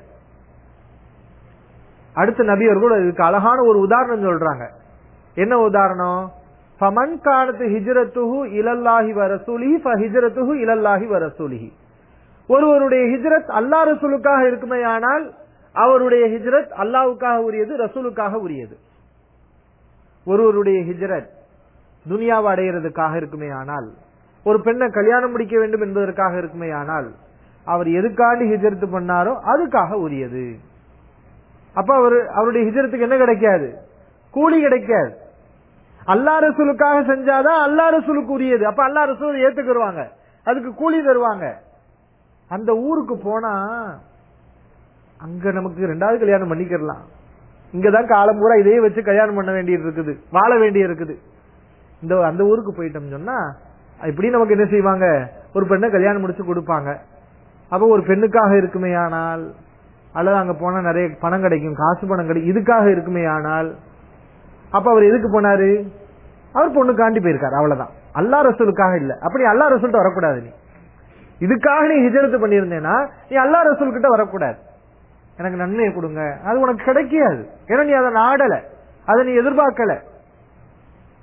அடுத்த நபி அவர்கள் இதுக்கு அழகான ஒரு உதாரணம் சொல்றாங்க என்ன உதாரணம் ஃபமன் காலத்து ஹிஜ்ரத்துஹு இலல்லாஹி வ ரசூலிஹி ஃபஹிஜ்ரத்துஹு இலல்லாஹி வ ரசூலிஹி ஒருவருடைய ஹிஜ்ரத் அல்லாஹ் ரசூலுக்காக இருக்குமேயானால் அவருடைய ஹிஜ்ரத் அல்லாஹ்வுக்காக உரியது ரசூலுக்காக உரியது ஒருவருடைய ஹிஜ்ரத் துனியாவை அடையிறதுக்காக இருக்குமே ஆனால் ஒரு பெண்ணை கல்யாணம் முடிக்க வேண்டும் என்பதற்காக இருக்குமே ஆனால் அவர் எதுக்காண்டி ஹிஜரத்து பண்ணாரோ அதுக்காக உரியது அப்ப அவர் அவருடைய ஹிஜரத்துக்கு என்ன கிடைக்காது கூலி கிடைக்காது அல்லா ரசூலுக்காக செஞ்சாதான் அல்லா ரசூலுக்கு உரியது அப்ப அல்லா ரசூல் ஏத்துக்கிடுவாங்க அதுக்கு கூலி தருவாங்க அந்த ஊருக்கு போனா அங்க நமக்கு ரெண்டாவது கல்யாணம் பண்ணிக்கிறலாம் இங்கதான் காலம் பூரா இதையே வச்சு கல்யாணம் பண்ண வேண்டியது இருக்குது வாழ வேண்டிய இருக்குது இந்த அந்த ஊருக்கு போயிட்டோம் சொன்னா இப்படி நமக்கு என்ன செய்வாங்க ஒரு பெண்ணை கல்யாணம் முடிச்சு கொடுப்பாங்க அப்ப ஒரு பெண்ணுக்காக இருக்குமே ஆனால் அல்லது அங்க போனா நிறைய பணம் கிடைக்கும் காசு பணம் கிடைக்கும் இதுக்காக இருக்குமே ஆனால் அப்ப அவர் எதுக்கு போனாரு அவர் பொண்ணுக்காண்டி போயிருக்காரு அவ்வளவுதான் அல்லா ரசூலுக்காக இல்ல அப்படி அல்லா ரசூல்கிட்ட வரக்கூடாது நீ இதுக்காக நீ ஹிஜரத்து பண்ணியிருந்தேன்னா நீ அல்லா ரசூல் கிட்ட வரக்கூடாது எனக்கு நன்மையை கொடுங்க அது உனக்கு கிடைக்காது ஏன்னா நீ அதை நாடல அதை நீ எதிர்பார்க்கல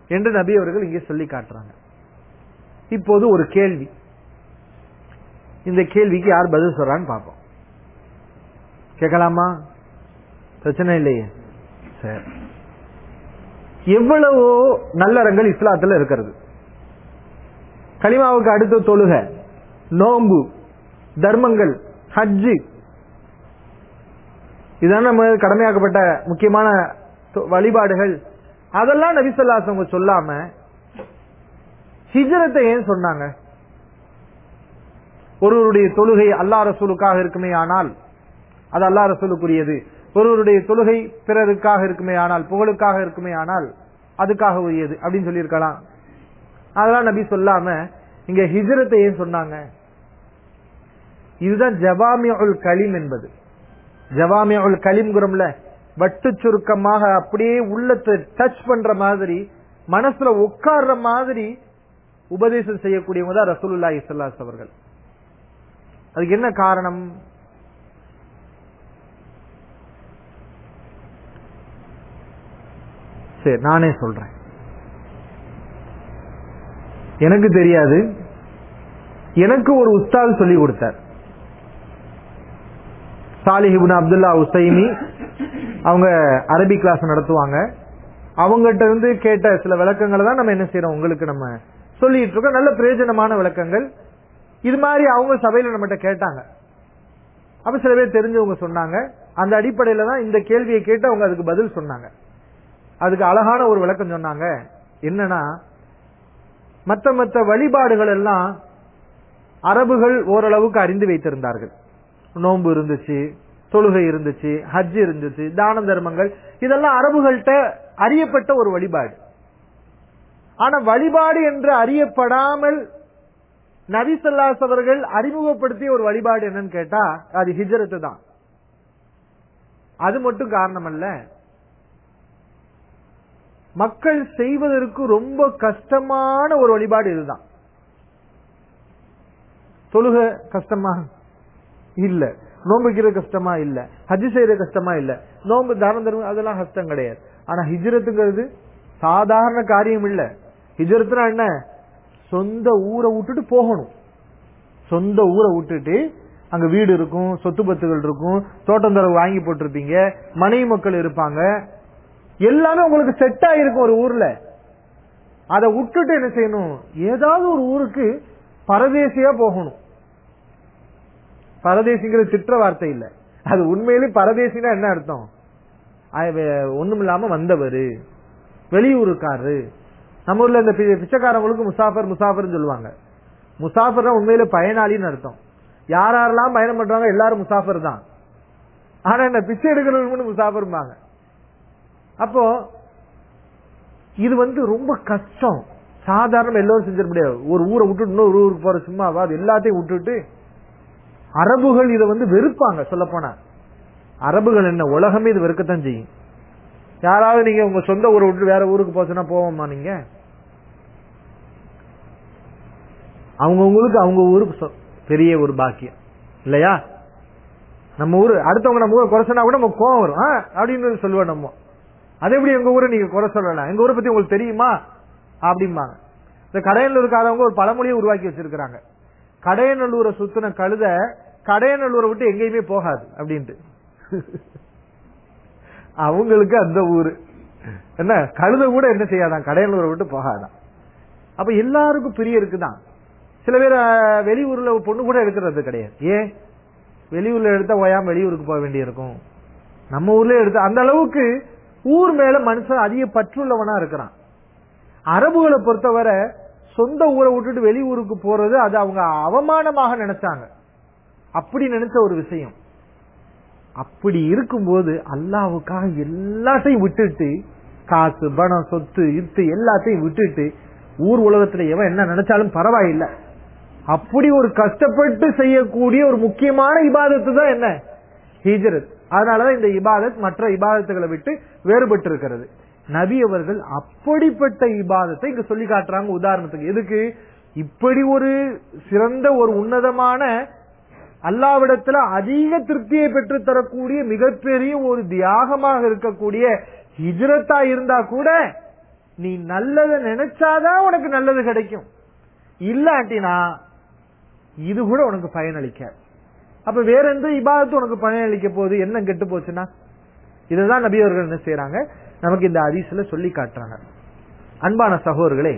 என்று நபி அவர்கள் இங்கே சொல்லி காட்டுறாங்க இப்போது ஒரு கேள்வி இந்த கேள்விக்கு யார் பதில் சொல்றான்னு பார்ப்போம் கேட்கலாமா பிரச்சனை இல்லையே சரி எவ்வளவோ நல்லறங்கள் இஸ்லாத்துல இருக்கிறது கலிமாவுக்கு அடுத்த தொழுக நோம்பு தர்மங்கள் ஹஜ்ஜு இதான் நம்ம கடமையாக்கப்பட்ட முக்கியமான தொ- வழிபாடுகள் அதெல்லாம் நபிசல்லாசவங்க சொல்லாம ஹிஜரத்தை ஏன் சொன்னாங்க ஒருவருடைய தொழுகை அல்லாஹ் ரசூலுக்காக இருக்குமே ஆனால் அது அல்லாஹ் ரசூலுக்குரியது ஒருவருடைய தொழுகை பிறருக்காக இருக்குமே ஆனால் புகழுக்காக இருக்குமே ஆனால் அதுக்காக உரியது அப்படின்னு சொல்லியிருக்கலாம் அதெல்லாம் நபி சொல்லாம இங்க ஹிஜரத்தை ஏன் சொன்னாங்க இதுதான் ஜவாமியுல் கலிம் என்பது ஜவாமியுல் கலிம்ங்கிறோம்ல வட்டு சுருக்கமாக அப்படியே உள்ளத்தை டச் பண்ற மாதிரி மனசுல உட்கார்ற மாதிரி உபதேசம் செய்யக்கூடியவங்க தான் ரசூலுல்லாஹி ஸல்லல்லாஹு அலைஹி அவர்கள் அதுக்கு என்ன காரணம் சரி நானே சொல்றேன் எனக்கு தெரியாது எனக்கு ஒரு உஸ்தாத் சொல்லி கொடுத்தார் சாலிஹ் இப்னு அப்துல்லா உசைமி அவங்க அரபி கிளாஸ் நடத்துவாங்க அவங்ககிட்ட இருந்து கேட்ட சில விளக்கங்களை தான் நம்ம என்ன செய்யறோம் உங்களுக்கு நம்ம சொல்லிட்டு இருக்கோம் நல்ல பிரயோஜனமான விளக்கங்கள் இது மாதிரி அவங்க சபையில நம்மகிட்ட கேட்டாங்க அப்ப சில பேர் தெரிஞ்சவங்க சொன்னாங்க அந்த அடிப்படையில தான் இந்த கேள்வியை கேட்டு அவங்க அதுக்கு பதில் சொன்னாங்க அதுக்கு அழகான ஒரு விளக்கம் சொன்னாங்க என்னன்னா மத்த மத்த வழிபாடுகள் எல்லாம் அரபுகள் ஓரளவுக்கு அறிந்து வைத்திருந்தார்கள் நோன்பு இருந்துச்சு தொழுகை இருந்துச்சு ஹஜ் இருந்துச்சு தான தர்மங்கள் இதெல்லாம் அரபுகள்கிட்ட அறியப்பட்ட ஒரு வழிபாடு ஆனா வழிபாடு என்று அறியப்படாமல் நபிசல்லாஸ் அவர்கள் அறிமுகப்படுத்திய ஒரு வழிபாடு என்னன்னு கேட்டா அது ஹிஜரத்து தான் அது மட்டும் காரணம் அல்ல மக்கள் செய்வதற்கு ரொம்ப கஷ்டமான ஒரு வழிபாடு இதுதான் தொழுக கஷ்டமா இல்ல நோம்புக்கிறது கஷ்டமா இல்ல ஹஜ் செய்யறது கஷ்டமா இல்ல நோம்பு தானம் தர்மம் அதெல்லாம் கஷ்டம் கிடையாது ஆனா ஹிஜ்ரத்துங்கிறது சாதாரண காரியம் இல்ல ஹிஜ்ரத்னா என்ன சொந்த ஊரை விட்டுட்டு போகணும் சொந்த ஊரை விட்டுட்டு அங்க வீடு இருக்கும் சொத்து பத்துகள் இருக்கும் தோட்டம் தரவு வாங்கி போட்டிருப்பீங்க மனைவி மக்கள் இருப்பாங்க எல்லாமே உங்களுக்கு செட் ஆயிருக்கும் ஒரு ஊர்ல அதை விட்டுட்டு என்ன செய்யணும் ஏதாவது ஒரு ஊருக்கு பரதேசியா போகணும் பரதேசிங்கிறது திட்ட வார்த்தை இல்ல அது உண்மையிலே பரதேசினா என்ன அர்த்தம் ஒண்ணும் இல்லாம வந்தவர் வெளியூருக்காரு நம்ம ஊர்ல இந்த பி- பிச்சைக்காரங்களுக்கு முசாஃபர் முசாஃபர்னு சொல்லுவாங்க முசாஃபர்னா உண்மையில பயனாளின்னு அர்த்தம் யார் யாரெல்லாம் பயணம் பண்றாங்க எல்லாரும் முசாஃபர் தான் ஆனா என்ன பிச்சை எடுக்கிறவங்க முசாஃபர்பாங்க அப்போ இது வந்து ரொம்ப கஷ்டம் சாதாரண எல்லோரும் செஞ்சிட முடியாது ஒரு ஊரை விட்டுட்டு இன்னொரு ஊருக்கு போற சும்மாவா அது எல்லாத்தையும் விட்டுட்டு அரபுகள் இதை வந்து வெறுப்பாங்க சொல்ல போனா அரபுகள் என்ன உலகமே இது வெறுக்கத்தான் செய்யும் யாராவது நீங்க உங்க சொந்த ஊரை விட்டு வேற ஊருக்கு போச்சுன்னா போவோமா நீங்க அவங்க உங்களுக்கு அவங்க ஊருக்கு சொ- பெரிய ஒரு பாக்கியம் இல்லையா நம்ம ஊரு அடுத்தவங்க நம்ம ஊரை குறை சொன்னா கூட நம்ம கோவம் வரும் ஆ, அப்படின்னு சொல்லுவோம் நம்ம அது எப்படி எங்க ஊரை நீங்க குறை சொல்லலாம் எங்க ஊரை பத்தி உங்களுக்கு தெரியுமா அப்படிம்பாங்க இந்த கடையனூருக்காரவங்க ஒரு பழமொழியை உருவாக்கி வச்சிருக்கிறாங்க கடையநல்லூரை சுத்தின கழுத கடையநல்லூரை விட்டு எங்கேயுமே போகாது அப்படின்ட்டு அவங்களுக்கு அந்த ஊரு என்ன கழுத கூட என்ன செய்யாதான் கடையனூரை விட்டு போகாதான் அப்ப எல்லாருக்கும் பிரிய இருக்குதான் சில பேர் அஹ், வெளியூர்ல ஒரு பொண்ணு கூட எடுக்கிறது கிடையாது ஏன் வெளியூர்ல எடுத்தா ஓயாம வெளியூருக்கு போக வேண்டியிருக்கும் நம்ம ஊர்ல எடுத்த அந்த அளவுக்கு ஊர் மேல மனுஷன் அதிக பற்றுள்ளவனா இருக்கிறான் அரபுகளை பொறுத்தவரை சொந்த ஊரை விட்டுட்டு வெளியூருக்கு போறது அது அவங்க அவமானமாக நினைச்சாங்க அப்படி நினைச்ச ஒரு விஷயம் அப்படி இருக்கும்போது அல்லாவுக்காக எல்லாத்தையும் விட்டுட்டு காசு பணம் சொத்து இத்து எல்லாத்தையும் விட்டுட்டு ஊர் உலகத்துல எவன் என்ன நினைச்சாலும் பரவாயில்லை அப்படி ஒரு கஷ்டப்பட்டு செய்யக்கூடிய ஒரு முக்கியமான இபாதத்து தான் என்ன ஹிஜ்ரத் அதனாலதான் இந்த இபாதத் மற்ற இபாதத்துகளை விட்டு வேறுபட்டு இருக்கிறது நபி அவர்கள் அப்படிப்பட்ட இபாதத்தை இங்க சொல்லி காட்டுறாங்க உதாரணத்துக்கு எதுக்கு இப்படி ஒரு சிறந்த ஒரு உன்னதமான அல்லாவிடத்துல அதிக திருப்தியை பெற்று தரக்கூடிய மிகப்பெரிய ஒரு தியாகமாக இருக்கக்கூடிய ஹிஜ்ரத்தா இருந்தா கூட நீ நல்லதை நினைச்சாதான் உனக்கு நல்லது கிடைக்கும் இல்லாட்டினா இது கூட உனக்கு பயனளிக்காது அப்ப வேற எந்த இபாதத்து உனக்கு பயனளிக்க போகுது என்ன கெட்டு போச்சுன்னா இதுதான் நபி அவர்கள் என்ன செய்யறாங்க நமக்கு இந்த அதிசல சொல்லி காட்டுறாங்க அன்பான சகோதரர்களே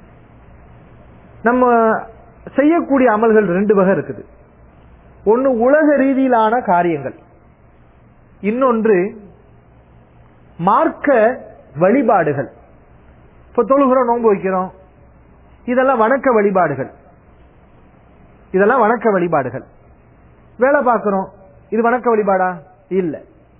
நம்ம செய்யக்கூடிய அமல்கள் ரெண்டு வகை இருக்குது ஒன்னு உலக ரீதியிலான காரியங்கள் இன்னொன்று மார்க்க வழிபாடுகள் இப்ப தொழுகிறோம் நோன்பு வைக்கிறோம் இதெல்லாம் வணக்க வழிபாடுகள் இதெல்லாம் வணக்க வழிபாடுகள் வேலை பார்க்கிறோம் இது வணக்க வழிபாடா இல்ல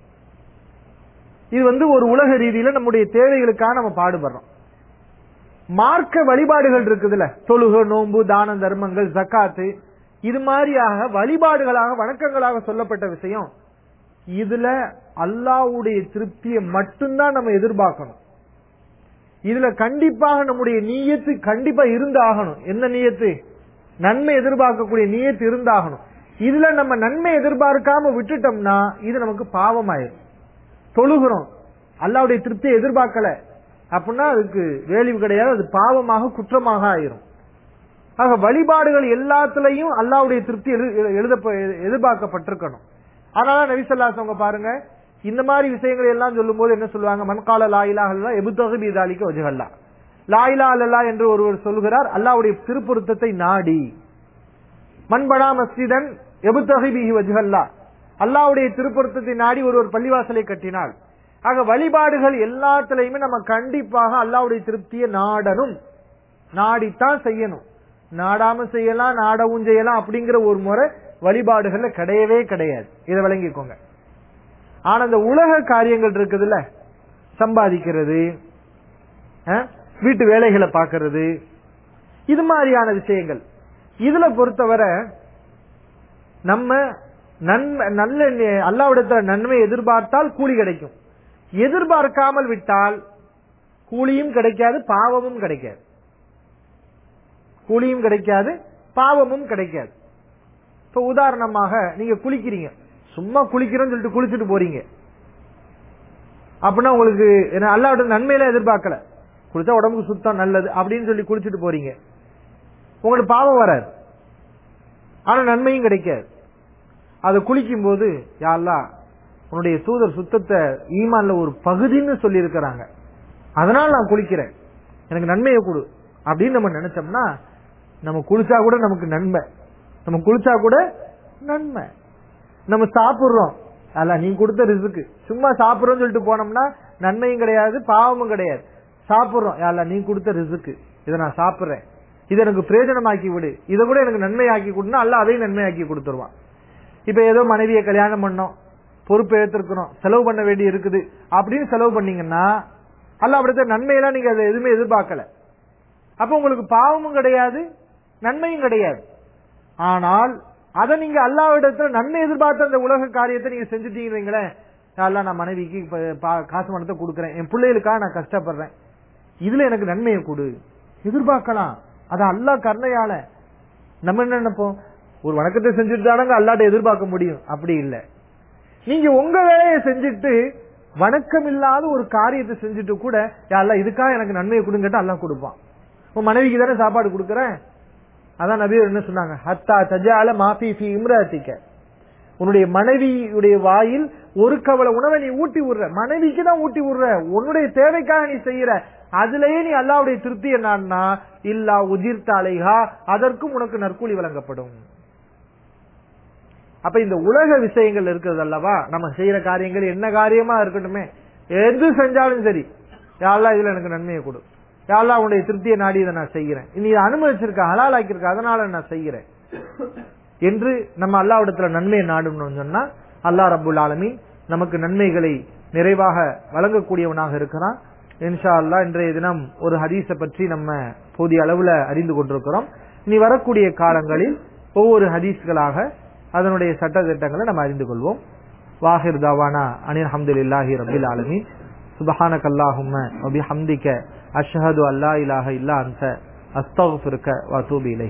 இது வந்து ஒரு உலக ரீதியில நம்முடைய தேவைகளுக்காக நம்ம பாடுபடுறோம் மார்க்க வழிபாடுகள் இருக்குதுல்ல தொழுக நோன்பு தான தர்மங்கள் ஜக்காத்து இது மாதிரியாக வழிபாடுகளாக வணக்கங்களாக சொல்லப்பட்ட விஷயம் இதுல அல்லாவுடைய திருப்தியை மட்டும்தான் நம்ம எதிர்பார்க்கணும் இதுல கண்டிப்பாக நம்முடைய நீயத்து கண்டிப்பா இருந்து ஆகணும் என்ன நீயத்து நன்மை எதிர்பார்க்கக்கூடிய நீயத்து இருந்தாகணும் இதுல நம்ம நன்மை எதிர்பார்க்காம விட்டுட்டோம்னா இது நமக்கு பாவமாயிரும் தொழுகிறோம் அல்லாவுடைய திருப்தியை எதிர்பார்க்கல அப்படின்னா அதுக்கு வேலிவு கிடையாது அது பாவமாக குற்றமாக ஆயிரும் ஆக வழிபாடுகள் எல்லாத்துலயும் அல்லாவுடைய திருப்தி எழு- எழுத எதிர்பார்க்கப்பட்டிருக்கணும் அதனால நபிசல்லாசவங்க பாருங்க இந்த மாதிரி விஷயங்களை எல்லாம் சொல்லும் போது என்ன சொல்லுவாங்க மண்கால லாயிலா அல்லா எபுத்தகு பீதாலிக்க வஜகல்லா லாயிலா அல்லா என்று ஒருவர் சொல்கிறார் அல்லாவுடைய திருப்பொருத்தத்தை நாடி மண்படா மஸ்ஜிதன் எபுத்தகி பிஹி வஜ்ஹல்லா அல்லாவுடைய திருப்பொருத்தத்தை நாடி ஒருவர் பள்ளிவாசலை கட்டினாள் ஆக வழிபாடுகள் எல்லாத்துலயுமே நம்ம கண்டிப்பாக அல்லாவுடைய திருப்தியை நாடணும் நாடித்தான் செய்யணும் நாடாம செய்யலாம் நாடவும் செய்யலாம் அப்படிங்கிற ஒரு முறை வழிபாடுகள்ல கிடையவே கிடையாது இதை விளங்கிக்கோங்க ஆனா இந்த உலக காரியங்கள் இருக்குதுல்ல சம்பாதிக்கிறது அஹ், வீட்டு வேலைகளை பார்க்கறது இது மாதிரியான விஷயங்கள் இதுல பொறுத்தவரை நம்ம நன்மை நல்ல நி- அல்லாவிடத்துல நன்மை எதிர்பார்த்தால் கூலி கிடைக்கும் எதிர்பார்க்காமல் விட்டால் கூலியும் கிடைக்காது பாவமும் கிடைக்காது கூலியும் கிடைக்காது பாவமும் கிடைக்காது இப்ப உதாரணமாக நீங்க குளிக்கிறீங்க சும்மா குளிக்கிறோம்னு சொல்லிட்டு குளிச்சுட்டு போறீங்க அப்படின்னா உங்களுக்கு என்ன அல்லாவிட நன்மையில எதிர்பார்க்கல குளிச்சா உடம்புக்கு சுத்தம் நல்லது அப்படின்னு சொல்லி குளிச்சுட்டு போறீங்க உங்களுக்கு பாவம் வராது ஆனா நன்மையும் கிடைக்காது அதை குளிக்கும் போது யாழ்லா உன்னுடைய தூதர் சுத்தத்தை ஈமான்ல ஒரு பகுதின்னு சொல்லி இருக்கிறாங்க அதனால நான் குளிக்கிறேன் எனக்கு நன்மையை கொடு அப்படின்னு நம்ம நினைச்சோம்னா நம்ம குளிச்சா கூட நமக்கு நன்மை நம்ம குளிச்சா கூட நன்மை நம்ம சாப்பிடுறோம் அல்ல நீ கொடுத்த ரிசுக்கு சும்மா சாப்பிடுறோம்னு சொல்லிட்டு போனோம்னா நன்மையும் கிடையாது பாவமும் கிடையாது சாப்பிடுறோம் அல்ல நீ கொடுத்த ரிசுக்கு இதை நான் சாப்பிடுறேன் இதை எனக்கு பிரயோஜனமாக்கி விடு இதை கூட எனக்கு நன்மையாக்கி கொடுனா அல்ல அதையும் நன்மையாக்கி கொடுத்துருவான் இப்ப ஏதோ மனைவியை கல்யாணம் பண்ணோம் பொறுப்பு ஏற்றிருக்கிறோம் செலவு பண்ண வேண்டி இருக்குது அப்படின்னு செலவு பண்ணீங்கன்னா அல்ல அப்படித்த நன்மையெல்லாம் நீங்க அதை எதுவுமே எதிர்பார்க்கல அப்ப உங்களுக்கு பாவமும் கிடையாது நன்மையும் கிடையாது ஆனால் அதை நீங்க அல்லாவிடத்துல நன்மை எதிர்பார்த்த அந்த உலக காரியத்தை நீங்க செஞ்சுட்டீங்கன்னு வைங்களேன் அல்ல நான் மனைவிக்கு இப்ப பா- காசு பணத்தை கொடுக்குறேன் என் பிள்ளைகளுக்காக நான் கஷ்டப்படுறேன் இதுல எனக்கு நன்மையை கொடு எதிர்பார்க்கலாம் அது அல்லாஹ் கருணையால நம்ம என்ன நினைப்போம் ஒரு வணக்கத்தை செஞ்சுட்டு தானங்க அல்லாட்ட எதிர்பார்க்க முடியும் அப்படி இல்லை நீங்க உங்க வேலையை செஞ்சுட்டு வணக்கம் இல்லாத ஒரு காரியத்தை செஞ்சுட்டு கூட அல்ல இதுக்காக எனக்கு நன்மையை கொடுங்கட்டு அல்லாஹ் கொடுப்பான் உன் மனைவிக்கு தானே சாப்பாடு கொடுக்கறேன் அதான் நபியர் என்ன சொன்னாங்க ஹத்தா தஜால மாஃபி ஃபி இம்ராத்திக்க உன்னுடைய மனைவியுடைய வாயில் ஒரு கவலை உணவை நீ ஊட்டி விடுற மனைவிக்கு தான் ஊட்டி விடுற உன்னுடைய தேவைக்காக நீ செய்யற அதுலயே நீ அல்லாவுடைய திருப்தி என்னன்னா இல்லா உதிர்த்தாலைஹா அதற்கும் உனக்கு நற்கூலி வழங்கப்படும் அப்ப இந்த உலக விஷயங்கள் இருக்கிறது அல்லவா நம்ம செய்யற காரியங்கள் என்ன காரியமா இருக்கட்டுமே எது செஞ்சாலும் சரி யாரெல்லாம் இதுல எனக்கு நன்மையை கொடு யாரெல்லாம் உன்னுடைய திருப்தியை நாடி இதை நான் செய்கிறேன் நீ இதை அனுமதிச்சிருக்க ஹலால் ஆக்கியிருக்க அதனால நான் செய்கிறேன் என்று நம்ம அல்லாவிடத்துல நன்மையை நாடணும்னு சொன்னா அல்லாஹ் ரபுல் ஆலமீன் நமக்கு நன்மைகளை நிறைவாக வழங்கக்கூடியவனாக இருக்கிறான் இன்ஷா அல்லாஹ் இன்றைய தினம் ஒரு ஹதீஸை பற்றி நம்ம போதிய அளவுல அறிந்து கொண்டிருக்கிறோம் இனி வரக்கூடிய காலங்களில் ஒவ்வொரு ஹதீஸ்களாக அதனுடைய சட்ட திட்டங்களை நம்ம அறிந்து கொள்வோம் வாஹிர் தாவானா அனில் அஹமதுல்லாஹி ரபில் ஆலமீன் சுபஹானக் அல்லாஹும்ம வபிஹம்திக அஷ்ஹது அல்லா இலாஹ இல்லா அன்த அஸ்தக்ஃபிருக்க வ அத்தூபு இலைக்